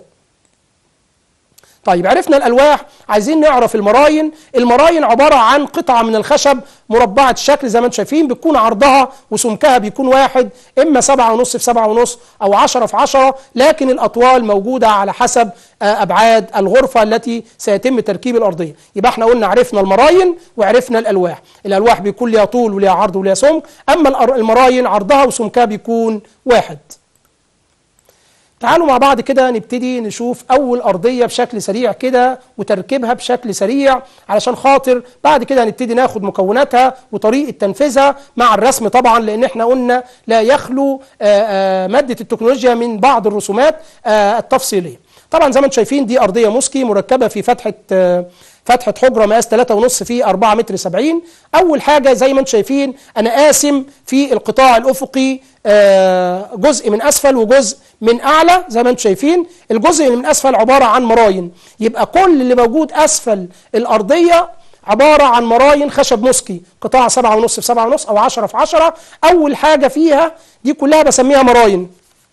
طيب عرفنا الالواح عايزين نعرف المراين المراين عباره عن قطعه من الخشب مربعه الشكل زي ما انتم شايفين بتكون عرضها وسمكها بيكون واحد اما سبعة ونص في سبعة ونص او عشرة في عشرة لكن الاطوال موجوده على حسب آه، ابعاد الغرفه التي سيتم تركيب الارضيه يبقى احنا قلنا عرفنا المراين وعرفنا الالواح الالواح بيكون ليها طول وليها عرض وليها سمك اما الأر- المراين عرضها وسمكها بيكون واحد تعالوا مع بعض كده نبتدي نشوف اول ارضيه بشكل سريع كده وتركيبها بشكل سريع علشان خاطر بعد كده هنبتدي ناخد مكوناتها وطريقه تنفيذها مع الرسم طبعا لان احنا قلنا لا يخلو آه، آه، ماده التكنولوجيا من بعض الرسومات آه، التفصيليه طبعا زي ما انتم شايفين دي ارضيه موسكي مركبه في فتحه آه، فتحة حجرة مقاس 3.5 في 4 متر 70 أول حاجة زي ما انتم شايفين أنا قاسم في القطاع الأفقي آه، جزء من أسفل وجزء من أعلى زي ما انتم شايفين الجزء اللي من أسفل عبارة عن مراين يبقى كل اللي موجود أسفل الأرضية عبارة عن مراين خشب موسكي قطاع 7.5 في 7.5 أو 10 في 10 أول حاجة فيها دي كلها بسميها مراين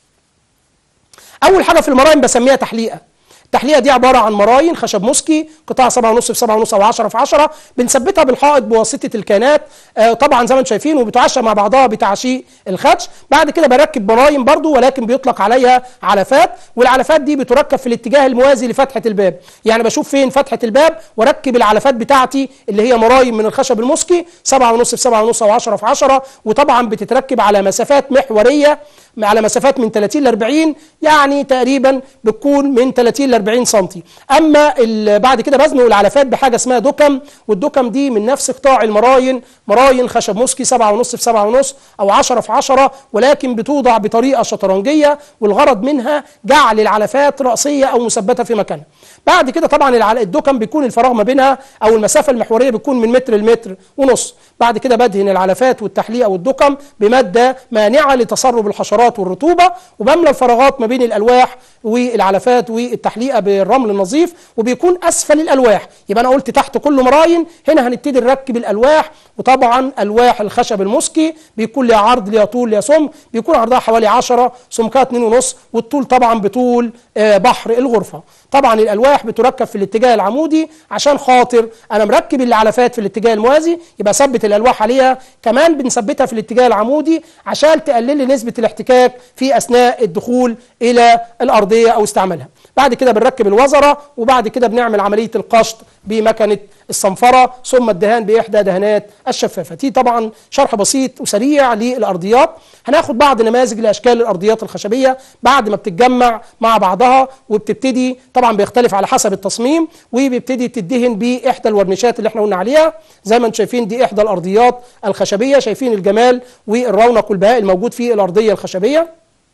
أول حاجة في المراين بسميها تحليقة التحليقه دي عباره عن مراين خشب موسكي قطاع 7.5 في 7.5 او 10 في 10 بنثبتها بالحائط بواسطه الكانات آه طبعا زي ما انتم شايفين وبتعشى مع بعضها بتعشيق الخدش بعد كده بركب مراين برضو ولكن بيطلق عليها علافات والعلافات دي بتركب في الاتجاه الموازي لفتحه الباب يعني بشوف فين فتحه الباب واركب العلافات بتاعتي اللي هي مراين من الخشب الموسكي 7.5 في 7.5 او 10 في 10 وطبعا بتتركب على مسافات محوريه على مسافات من 30 ل 40 يعني تقريبا بتكون من 30 ل 40 سم اما ال- بعد كده بزنق العلافات بحاجه اسمها دكم والدكم دي من نفس قطاع المراين مراين خشب موسكي 7.5 في 7.5 او 10 في 10 ولكن بتوضع بطريقه شطرنجيه والغرض منها جعل العلافات راسيه او مثبته في مكانها بعد كده طبعا العل- الدكم بيكون الفراغ ما بينها او المسافه المحوريه بتكون من متر لمتر ونص بعد كده بدهن العلافات والتحليقه والدكم بماده مانعه لتسرب الحشرات والرطوبه وبملى الفراغات ما بين الالواح والعلافات والتحليقه بالرمل النظيف وبيكون اسفل الالواح يبقى انا قلت تحت كل مراين هنا هنبتدي نركب الالواح وطبعا الواح الخشب المسكي بيكون ليها عرض ليها طول ليها سمك بيكون عرضها حوالي 10 سمكها 2.5 والطول طبعا بطول آه، بحر الغرفه طبعا الالواح بتركب في الاتجاه العمودي عشان خاطر انا مركب العلافات في الاتجاه الموازي يبقى ثبت الالواح عليها كمان بنثبتها في الاتجاه العمودي عشان تقلل لي نسبه الاحتكاك في اثناء الدخول الى الارضيه او استعمالها بعد كده بنركب الوزره وبعد كده بنعمل عمليه القشط بمكنه الصنفره ثم الدهان باحدى دهانات الشفافه دي طبعا شرح بسيط وسريع للارضيات هناخد بعض نماذج لاشكال الارضيات الخشبيه بعد ما بتتجمع مع بعضها وبتبتدي طبعا بيختلف على حسب التصميم وبيبتدي تدهن باحدى الورنيشات اللي احنا قلنا عليها زي ما انتم شايفين دي احدى الارضيات الخشبيه شايفين الجمال والرونق والبهاء الموجود في الارضيه الخشبيه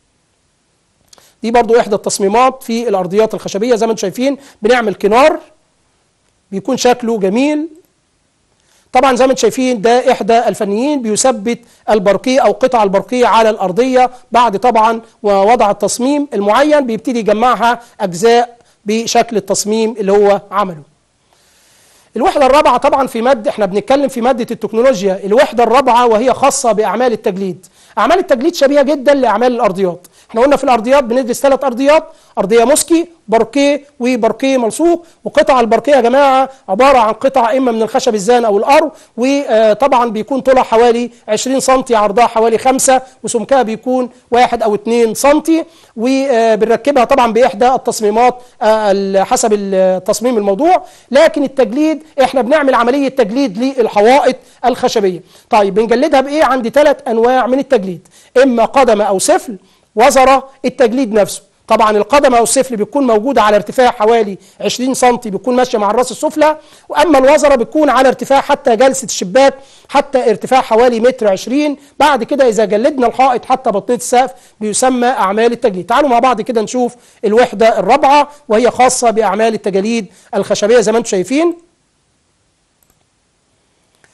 دي برضو احدى التصميمات في الارضيات الخشبيه زي ما انتم شايفين بنعمل كنار بيكون شكله جميل طبعا زي ما انتم شايفين ده احدى الفنيين بيثبت البرقيه او قطع البرقيه على الارضيه بعد طبعا ووضع التصميم المعين بيبتدي يجمعها اجزاء بشكل التصميم اللي هو عمله الوحدة الرابعة طبعا في مادة احنا بنتكلم في مادة التكنولوجيا الوحدة الرابعة وهي خاصة بأعمال التجليد أعمال التجليد شبيهة جدا لأعمال الأرضيات احنا قلنا في الأرضيات بندرس ثلاث أرضيات أرضية موسكي باركيه وباركيه ملصوق وقطع الباركيه يا جماعة عبارة عن قطع إما من الخشب الزان أو الأرو وطبعا بيكون طولها حوالي 20 سم عرضها حوالي 5 وسمكها بيكون 1 أو 2 سم وبنركبها طبعا بإحدى التصميمات آه، حسب التصميم الموضوع لكن التجليد احنا بنعمل عملية تجليد للحوائط الخشبية طيب بنجلدها بإيه عندي ثلاث أنواع من التجليد إما قدم أو سفل وزرة التجليد نفسه طبعا القدم او السفل بيكون موجوده على ارتفاع حوالي 20 سم بيكون ماشيه مع الراس السفلى واما الوزره بتكون على ارتفاع حتى جلسه الشباك حتى ارتفاع حوالي متر 20 بعد كده اذا جلدنا الحائط حتى بطنيه السقف بيسمى اعمال التجليد تعالوا مع بعض كده نشوف الوحده الرابعه وهي خاصه باعمال التجاليد الخشبيه زي ما انتم شايفين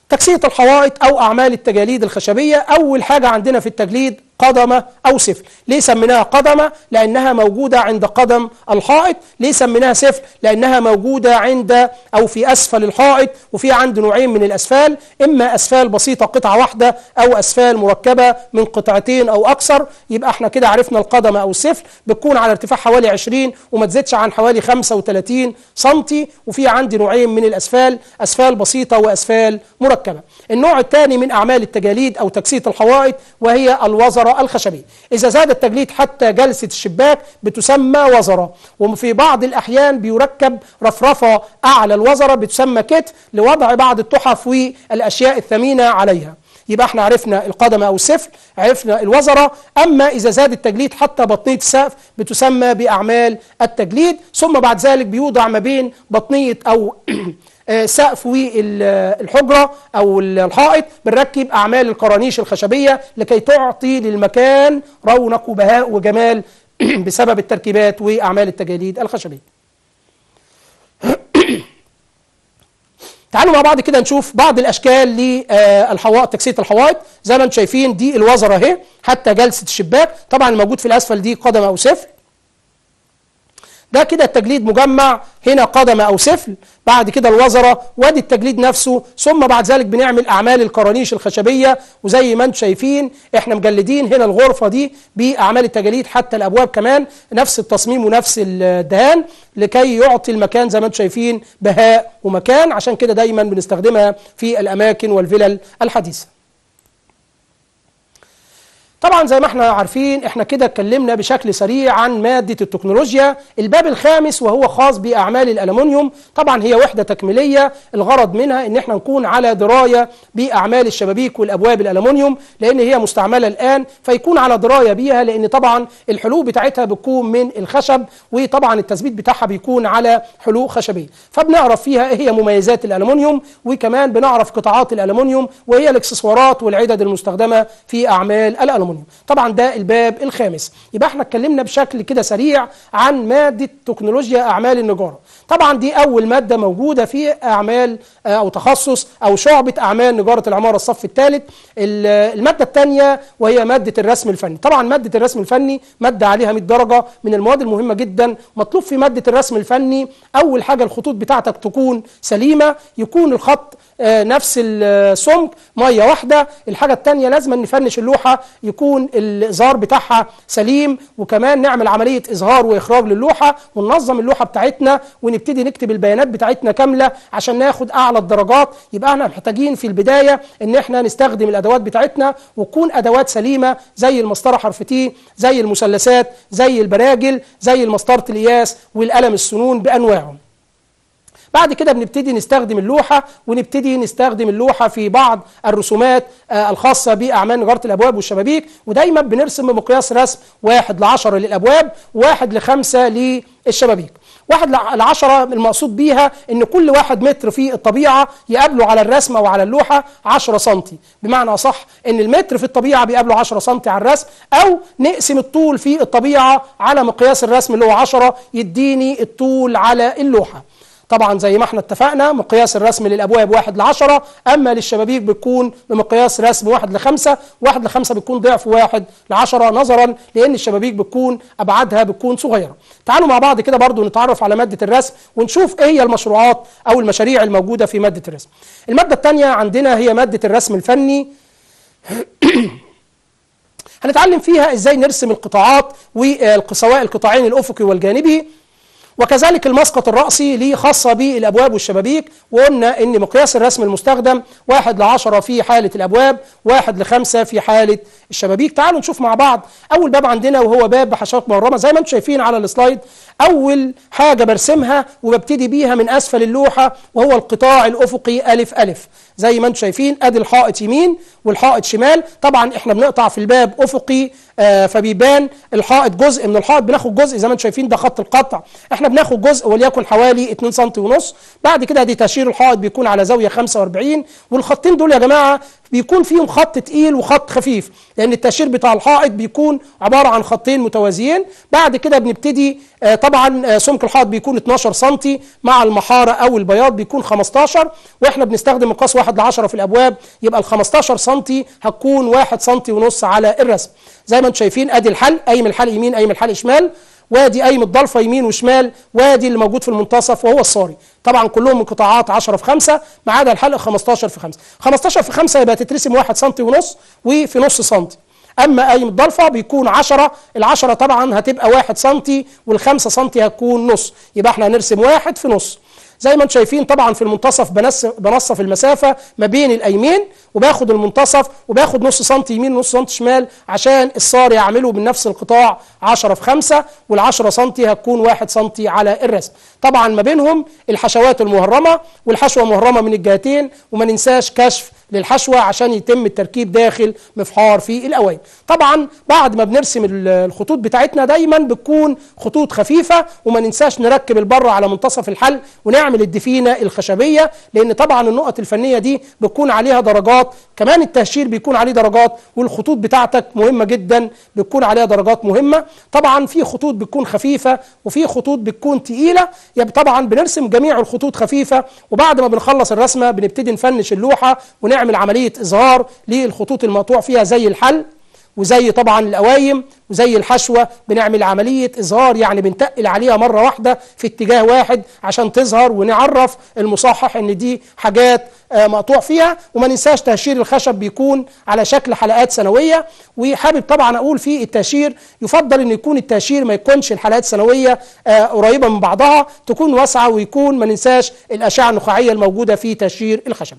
تكسية الحوائط أو أعمال التجاليد الخشبية أول حاجة عندنا في التجليد قدمة أو سفل ليه سميناها قدمة لأنها موجودة عند قدم الحائط ليه سميناها سفل لأنها موجودة عند أو في أسفل الحائط وفي عند نوعين من الأسفال إما أسفال بسيطة قطعة واحدة أو أسفال مركبة من قطعتين أو أكثر يبقى احنا كده عرفنا القدمة أو السفل بتكون على ارتفاع حوالي 20 وما تزيدش عن حوالي 35 سنتي وفي عندي نوعين من الأسفال أسفال بسيطة وأسفال مركبة النوع الثاني من أعمال التجاليد أو تكسية الحوائط وهي الوزر الوزرة الخشبية إذا زاد التجليد حتى جلسة الشباك بتسمى وزرة وفي بعض الأحيان بيركب رفرفة أعلى الوزرة بتسمى كت لوضع بعض التحف والأشياء الثمينة عليها يبقى احنا عرفنا القدمة أو السفل عرفنا الوزرة أما إذا زاد التجليد حتى بطنية السقف بتسمى بأعمال التجليد ثم بعد ذلك بيوضع ما بين بطنية أو سقف والحجرة أو الحائط بنركب أعمال القرانيش الخشبية لكي تعطي للمكان رونق وبهاء وجمال بسبب التركيبات وأعمال التجاليد الخشبية تعالوا مع بعض كده نشوف بعض الاشكال للحوائط تكسيه الحوائط زي ما انتم شايفين دي الوزره اهي حتى جلسه الشباك طبعا الموجود في الاسفل دي قدم او سفل ده كده التجليد مجمع هنا قدم او سفل بعد كده الوزره وادي التجليد نفسه ثم بعد ذلك بنعمل اعمال القرانيش الخشبيه وزي ما انتم شايفين احنا مجلدين هنا الغرفه دي باعمال التجاليد حتى الابواب كمان نفس التصميم ونفس الدهان لكي يعطي المكان زي ما انتم شايفين بهاء ومكان عشان كده دايما بنستخدمها في الاماكن والفلل الحديثه طبعا زي ما احنا عارفين احنا كده اتكلمنا بشكل سريع عن مادة التكنولوجيا الباب الخامس وهو خاص بأعمال الألمنيوم طبعا هي وحدة تكميلية الغرض منها ان احنا نكون على دراية بأعمال الشبابيك والأبواب الألمنيوم لأن هي مستعملة الآن فيكون على دراية بيها لأن طبعا الحلو بتاعتها بتكون من الخشب وطبعا التثبيت بتاعها بيكون على حلو خشبية فبنعرف فيها ايه هي مميزات الألمنيوم وكمان بنعرف قطاعات الألمنيوم وهي الاكسسوارات والعدد المستخدمة في أعمال الألمنيوم الألمنيوم طبعا ده الباب الخامس يبقى احنا اتكلمنا بشكل كده سريع عن مادة تكنولوجيا أعمال النجارة طبعا دي أول مادة موجودة في أعمال أو تخصص أو شعبة أعمال نجارة العمارة الصف الثالث المادة الثانية وهي مادة الرسم الفني طبعا مادة الرسم الفني مادة عليها 100 درجة من المواد المهمة جدا مطلوب في مادة الرسم الفني أول حاجة الخطوط بتاعتك تكون سليمة يكون الخط نفس السمك ميه واحده الحاجه الثانيه لازم نفنش اللوحه يكون الازهار بتاعها سليم وكمان نعمل عمليه اظهار واخراج للوحه وننظم اللوحه بتاعتنا ونبتدي نكتب البيانات بتاعتنا كامله عشان ناخد اعلى الدرجات يبقى احنا محتاجين في البدايه ان احنا نستخدم الادوات بتاعتنا وتكون ادوات سليمه زي المسطره حرف تي زي المثلثات زي البراجل زي المسطره القياس والقلم السنون بانواعهم بعد كده بنبتدي نستخدم اللوحة ونبتدي نستخدم اللوحة في بعض الرسومات آه الخاصة بأعمال نجارة الأبواب والشبابيك ودايما بنرسم بمقياس رسم واحد لعشرة للأبواب واحد لخمسة للشبابيك واحد لعشرة المقصود بيها ان كل واحد متر في الطبيعة يقابله على الرسم او على اللوحة 10 سنتي بمعنى صح ان المتر في الطبيعة بيقابله 10 سنتي على الرسم او نقسم الطول في الطبيعة على مقياس الرسم اللي هو 10 يديني الطول على اللوحة طبعا زي ما احنا اتفقنا مقياس الرسم للابواب واحد لعشرة اما للشبابيك بتكون بمقياس رسم واحد لخمسة واحد لخمسة بتكون ضعف واحد لعشرة نظرا لان الشبابيك بتكون ابعادها بتكون صغيرة تعالوا مع بعض كده برضو نتعرف على مادة الرسم ونشوف ايه هي المشروعات او المشاريع الموجودة في مادة الرسم المادة الثانية عندنا هي مادة الرسم الفني هنتعلم فيها ازاي نرسم القطاعات وسواء القطاعين الافقي والجانبي وكذلك المسقط الرأسي ليه خاصة بالأبواب والشبابيك وقلنا إن مقياس الرسم المستخدم واحد لعشرة في حالة الأبواب واحد لخمسة في حالة الشبابيك تعالوا نشوف مع بعض أول باب عندنا وهو باب بحشرات مورمة زي ما انتم شايفين على السلايد أول حاجة برسمها وببتدي بيها من أسفل اللوحة وهو القطاع الأفقي ألف ألف زي ما انتم شايفين ادي الحائط يمين والحائط شمال طبعا احنا بنقطع في الباب افقي آه فبيبان الحائط جزء من الحائط بناخد جزء زي ما انتم شايفين ده خط القطع احنا بناخد جزء وليكن حوالي 2 سم ونص بعد كده دي تشير الحائط بيكون على زاويه 45 والخطين دول يا جماعه بيكون فيهم خط تقيل وخط خفيف لان التأشير بتاع الحائط بيكون عباره عن خطين متوازيين بعد كده بنبتدي آه طبعا آه سمك الحائط بيكون 12 سم مع المحاره او البياض بيكون 15 واحنا بنستخدم مقاس 1 ل 10 في الابواب يبقى ال 15 سم هتكون 1 سم ونص على الرسم زي ما انتم شايفين ادي الحل قايم الحل يمين قايم الحل شمال وادي قايم الضلفه يمين وشمال وادي اللي موجود في المنتصف وهو الصاري طبعا كلهم من قطاعات 10 في 5 ما عدا الحلقه 15 في 5 15 في 5 يبقى تترسم 1 سم ونص وفي نص سم اما قايم الضلفه بيكون 10 ال10 طبعا هتبقى 1 سم وال5 سم هتكون نص يبقى احنا هنرسم واحد في نص زي ما انتم شايفين طبعا في المنتصف بنص بنصف المسافه ما بين الايمين وباخد المنتصف وباخد نص سنتي يمين ونص سنتي شمال عشان الصار يعمله من نفس القطاع 10 في 5 وال10 سنتي هتكون 1 سنتي على الرسم طبعا ما بينهم الحشوات المهرمه والحشوه مهرمه من الجهتين وما ننساش كشف للحشوة عشان يتم التركيب داخل مفحار في الأواني طبعا بعد ما بنرسم الخطوط بتاعتنا دايما بتكون خطوط خفيفة وما ننساش نركب البرة على منتصف الحل ونعمل الدفينة الخشبية لأن طبعا النقط الفنية دي بتكون عليها درجات كمان التهشير بيكون عليه درجات والخطوط بتاعتك مهمة جدا بتكون عليها درجات مهمة طبعا في خطوط بتكون خفيفة وفي خطوط بتكون تقيلة يبقى طبعا بنرسم جميع الخطوط خفيفة وبعد ما بنخلص الرسمة بنبتدي نفنش اللوحة ونعمل عملية إظهار للخطوط المقطوع فيها زي الحل وزي طبعا القوايم وزي الحشوة بنعمل عملية إظهار يعني بنتقل عليها مرة واحدة في اتجاه واحد عشان تظهر ونعرف المصحح إن دي حاجات آه مقطوع فيها وما ننساش تهشير الخشب بيكون على شكل حلقات سنوية وحابب طبعا أقول في التهشير يفضل إن يكون التهشير ما يكونش الحلقات السنوية آه قريبة من بعضها تكون واسعة ويكون ما ننساش الأشعة النخاعية الموجودة في تهشير الخشب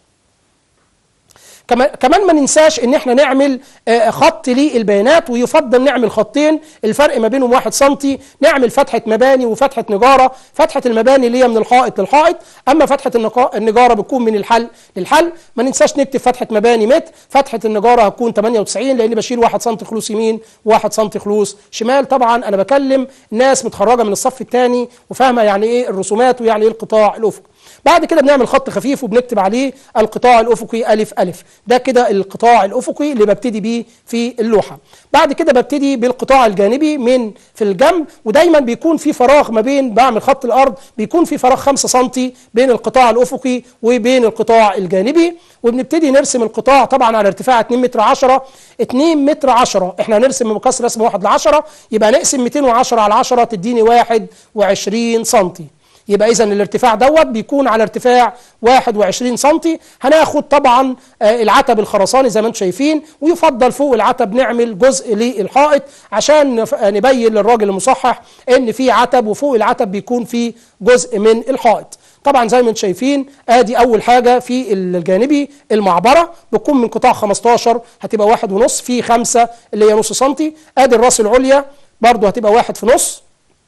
كمان ما ننساش ان احنا نعمل خط للبيانات ويفضل نعمل خطين الفرق ما بينهم واحد سنتي نعمل فتحة مباني وفتحة نجارة فتحة المباني اللي هي من الحائط للحائط اما فتحة النجارة بتكون من الحل للحل ما ننساش نكتب فتحة مباني متر فتحة النجارة هتكون 98 لان بشيل واحد سنتي خلوص يمين وواحد سنتي خلوص شمال طبعا انا بكلم ناس متخرجة من الصف الثاني وفاهمة يعني ايه الرسومات ويعني ايه القطاع الافقي بعد كده بنعمل خط خفيف وبنكتب عليه القطاع الافقي الف الف ده كده القطاع الافقي اللي ببتدي بيه في اللوحه بعد كده ببتدي بالقطاع الجانبي من في الجنب ودايما بيكون في فراغ ما بين بعمل خط الارض بيكون في فراغ 5 سم بين القطاع الافقي وبين القطاع الجانبي وبنبتدي نرسم القطاع طبعا على ارتفاع 2 متر 10 2 متر 10 احنا هنرسم بمقاس رسم 1 ل 10 يبقى نقسم 210 على 10 تديني 21 سم يبقى اذا الارتفاع دوت بيكون على ارتفاع 21 سم هناخد طبعا العتب الخرساني زي ما انتم شايفين ويفضل فوق العتب نعمل جزء للحائط عشان نبين للراجل المصحح ان في عتب وفوق العتب بيكون في جزء من الحائط طبعا زي ما انتم شايفين ادي اول حاجه في الجانبي المعبره بتكون من قطاع 15 هتبقى واحد ونص في خمسة اللي هي نص سنتي ادي الراس العليا برضو هتبقى واحد في نص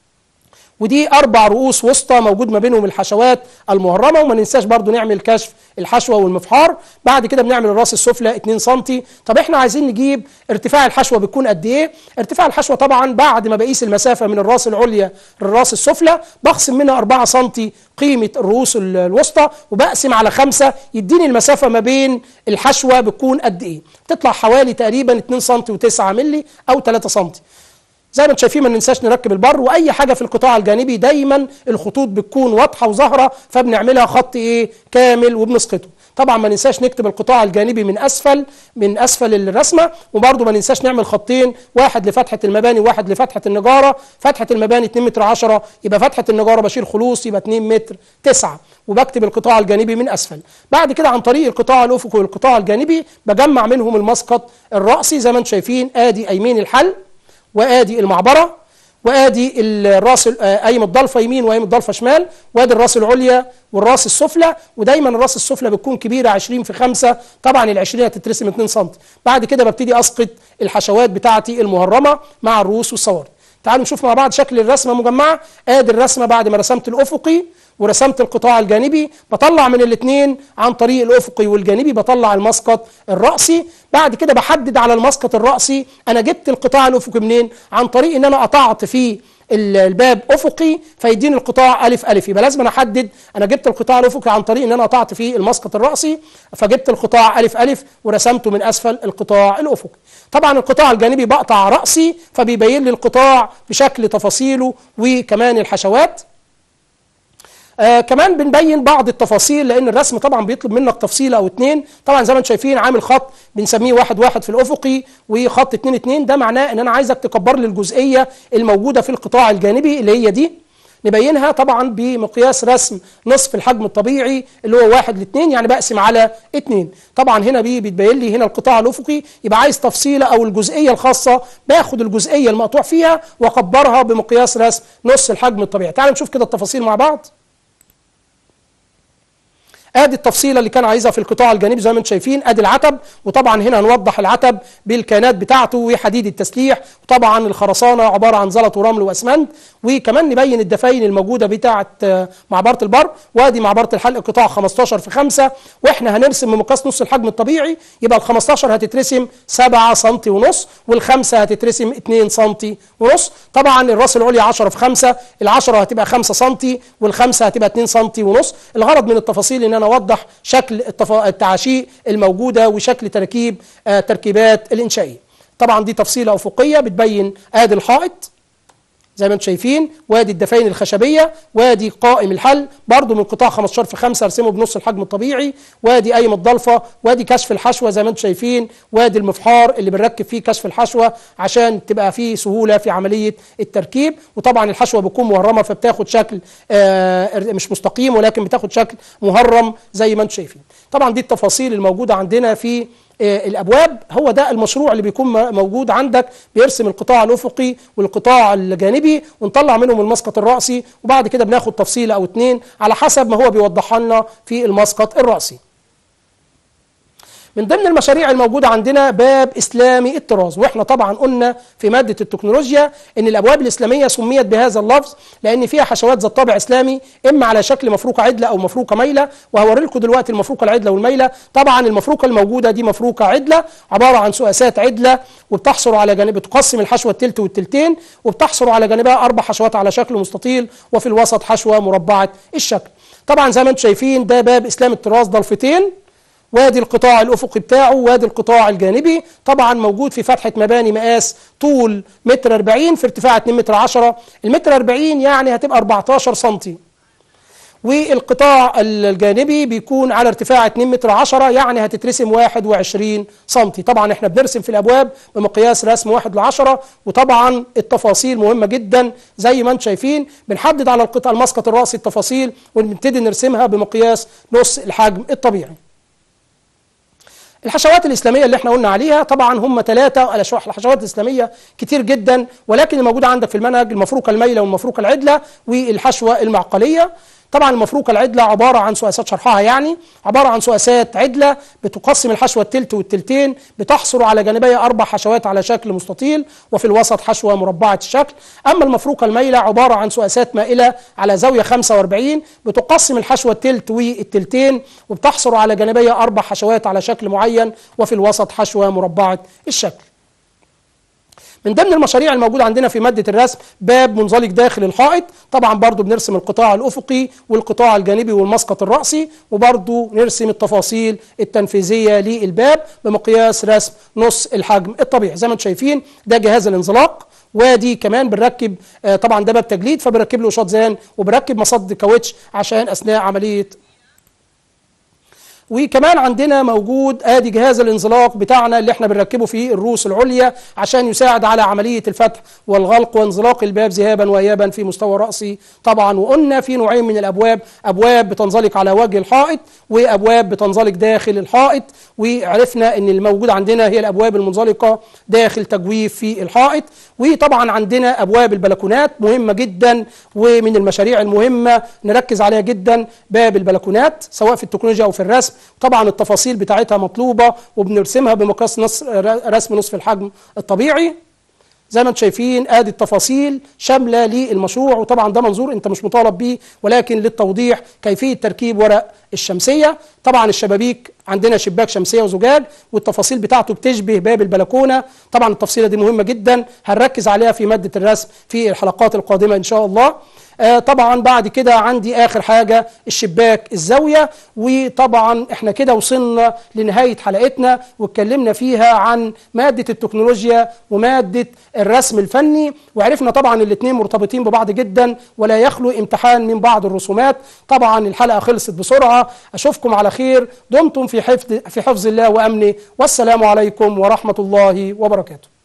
ودي اربع رؤوس وسطى موجود ما بينهم الحشوات المهرمه وما ننساش برضو نعمل كشف الحشوه والمفحار بعد كده بنعمل الراس السفلى 2 سم طب احنا عايزين نجيب ارتفاع الحشوه بيكون قد ايه ارتفاع الحشوه طبعا بعد ما بقيس المسافه من الراس العليا للراس السفلى بخصم منها 4 سم قيمه الرؤوس الوسطى وبقسم على 5 يديني المسافه ما بين الحشوه بتكون قد ايه تطلع حوالي تقريبا 2 سم و9 مللي او 3 سم زي ما انتم شايفين ما ننساش نركب البر واي حاجه في القطاع الجانبي دايما الخطوط بتكون واضحه وظاهره فبنعملها خط ايه كامل وبنسقطه طبعا ما ننساش نكتب القطاع الجانبي من اسفل من اسفل الرسمه وبرده ما ننساش نعمل خطين واحد لفتحه المباني وواحد لفتحه النجاره فتحه المباني 2 متر 10 يبقى فتحه النجاره بشيل خلوص يبقى 2 متر 9 وبكتب القطاع الجانبي من اسفل بعد كده عن طريق القطاع الافقي والقطاع الجانبي بجمع منهم المسقط الراسي زي ما انتم شايفين ادي ايمين الحل وادي المعبره وادي الراس قايم الضلفه يمين وقايم الضلفه شمال وادي الراس العليا والراس السفلى ودايما الراس السفلى بتكون كبيره 20 في 5 طبعا ال 20 هتترسم 2 سم بعد كده ببتدي اسقط الحشوات بتاعتي المهرمه مع الرؤوس والصواري تعالوا نشوف مع بعض شكل الرسمه مجمعه ادي الرسمه بعد ما رسمت الافقي ورسمت القطاع الجانبي بطلع من الاثنين عن طريق الافقي والجانبي بطلع المسقط الراسي بعد كده بحدد على المسقط الراسي انا جبت القطاع الافقي منين عن طريق ان انا قطعت فيه الباب افقي فيديني القطاع الف الف يبقى لازم أنا احدد انا جبت القطاع الافقي عن طريق ان انا قطعت فيه المسقط الراسي فجبت القطاع الف الف ورسمته من اسفل القطاع الافقي طبعا القطاع الجانبي بقطع راسي فبيبين لي القطاع بشكل تفاصيله وكمان الحشوات آه كمان بنبين بعض التفاصيل لان الرسم طبعا بيطلب منك تفصيله او اتنين طبعا زي ما انتم شايفين عامل خط بنسميه واحد واحد في الافقي وخط اتنين اتنين ده معناه ان انا عايزك تكبر لي الجزئيه الموجوده في القطاع الجانبي اللي هي دي نبينها طبعا بمقياس رسم نصف الحجم الطبيعي اللي هو واحد لاثنين يعني بقسم على اتنين طبعا هنا بي بيتبين لي هنا القطاع الافقي يبقى عايز تفصيله او الجزئيه الخاصه باخد الجزئيه المقطوع فيها واكبرها بمقياس رسم نص الحجم الطبيعي تعالوا نشوف كده التفاصيل مع بعض ادي التفصيله اللي كان عايزها في القطاع الجانبي زي ما انتم شايفين ادي العتب وطبعا هنا هنوضح العتب بالكيانات بتاعته وحديد التسليح وطبعا الخرسانه عباره عن زلط ورمل واسمنت وكمان نبين الدفاين الموجوده بتاعه معبره البر وادي معبره الحلق قطاع 15 في 5 واحنا هنرسم بمقاس نص الحجم الطبيعي يبقى ال 15 هتترسم 7 سم ونص والخمسه هتترسم 2 سم ونص طبعا الراس العليا 10 في 5 ال10 هتبقى 5 سم والخمسه هتبقى 2 سم ونص الغرض من التفاصيل ان انا اوضح شكل التعاشيق الموجوده وشكل تركيب آه تركيبات الانشائيه طبعا دي تفصيله افقيه بتبين ادي الحائط زي ما انتم شايفين وادي الدفاين الخشبيه وادي قائم الحل برضو من قطاع 15 في 5 ارسمه بنص الحجم الطبيعي وادي قايم الضلفه وادي كشف الحشوه زي ما انتم شايفين وادي المفحار اللي بنركب فيه كشف الحشوه عشان تبقى فيه سهوله في عمليه التركيب وطبعا الحشوه بتكون مهرمه فبتاخد شكل آه مش مستقيم ولكن بتاخد شكل مهرم زي ما انتم شايفين طبعا دي التفاصيل الموجوده عندنا في الابواب هو ده المشروع اللي بيكون موجود عندك بيرسم القطاع الافقي والقطاع الجانبي ونطلع منهم المسقط الراسي وبعد كده بناخد تفصيله او اتنين على حسب ما هو بيوضحها لنا في المسقط الراسي من ضمن المشاريع الموجودة عندنا باب إسلامي الطراز وإحنا طبعا قلنا في مادة التكنولوجيا إن الأبواب الإسلامية سميت بهذا اللفظ لأن فيها حشوات ذات طابع إسلامي إما على شكل مفروكة عدلة أو مفروكة ميلة وهوري لكم دلوقتي المفروكة العدلة والميلة طبعا المفروكة الموجودة دي مفروكة عدلة عبارة عن سؤاسات عدلة وبتحصر على جانب بتقسم الحشوة التلت والتلتين وبتحصر على جانبها أربع حشوات على شكل مستطيل وفي الوسط حشوة مربعة الشكل طبعا زي ما انتم شايفين ده باب إسلام الطراز ضلفتين وادي القطاع الافقي بتاعه وادي القطاع الجانبي طبعا موجود في فتحه مباني مقاس طول متر 40 في ارتفاع 2 متر 10 المتر 40 يعني هتبقى 14 سم والقطاع الجانبي بيكون على ارتفاع 2 متر 10 يعني هتترسم 21 سم طبعا احنا بنرسم في الابواب بمقياس رسم 1 ل 10 وطبعا التفاصيل مهمه جدا زي ما انتم شايفين بنحدد على القطع المسقط الراسي التفاصيل ونبتدي نرسمها بمقياس نص الحجم الطبيعي الحشوات الإسلامية اللي احنا قلنا عليها طبعا هم ثلاثة الحشوات الإسلامية كتير جدا ولكن الموجودة عندك في المنهج المفروكة الميلة والمفروكة العدلة والحشوة المعقلية طبعا المفروكة العدلة عبارة عن سؤاسات شرحها يعني عبارة عن سؤاسات عدلة بتقسم الحشوة التلت والتلتين بتحصر على جانبيها أربع حشوات على شكل مستطيل وفي الوسط حشوة مربعة الشكل أما المفروكة الميلة عبارة عن سؤاسات مائلة على زاوية 45 بتقسم الحشوة التلت والتلتين وبتحصر على جانبيها أربع حشوات على شكل معين وفي الوسط حشوة مربعة الشكل من ضمن المشاريع الموجودة عندنا في مادة الرسم باب منزلق داخل الحائط طبعا برضو بنرسم القطاع الأفقي والقطاع الجانبي والمسقط الرأسي وبرضو نرسم التفاصيل التنفيذية للباب بمقياس رسم نص الحجم الطبيعي زي ما انتم شايفين ده جهاز الانزلاق وادي كمان بنركب آه طبعا ده باب تجليد فبنركب له شوط زان وبنركب مصد كاوتش عشان اثناء عمليه وكمان عندنا موجود ادي جهاز الانزلاق بتاعنا اللي احنا بنركبه في الروس العليا عشان يساعد على عمليه الفتح والغلق وانزلاق الباب ذهابا وايابا في مستوى راسي طبعا وقلنا في نوعين من الابواب ابواب بتنزلق على وجه الحائط وابواب بتنزلق داخل الحائط وعرفنا ان الموجود عندنا هي الابواب المنزلقه داخل تجويف في الحائط وطبعا عندنا ابواب البلكونات مهمه جدا ومن المشاريع المهمه نركز عليها جدا باب البلكونات سواء في التكنولوجيا او في الرسم طبعا التفاصيل بتاعتها مطلوبه وبنرسمها بمقياس نص رسم نصف الحجم الطبيعي زي ما انتم شايفين ادي التفاصيل شامله للمشروع وطبعا ده منظور انت مش مطالب بيه ولكن للتوضيح كيفيه تركيب ورق الشمسيه طبعا الشبابيك عندنا شباك شمسيه وزجاج والتفاصيل بتاعته بتشبه باب البلكونه طبعا التفصيله دي مهمه جدا هنركز عليها في ماده الرسم في الحلقات القادمه ان شاء الله آه طبعا بعد كده عندي اخر حاجه الشباك الزاويه وطبعا احنا كده وصلنا لنهايه حلقتنا واتكلمنا فيها عن ماده التكنولوجيا وماده الرسم الفني وعرفنا طبعا الاثنين مرتبطين ببعض جدا ولا يخلو امتحان من بعض الرسومات طبعا الحلقه خلصت بسرعه اشوفكم على خير دمتم في حفظ في حفظ الله وامنه والسلام عليكم ورحمه الله وبركاته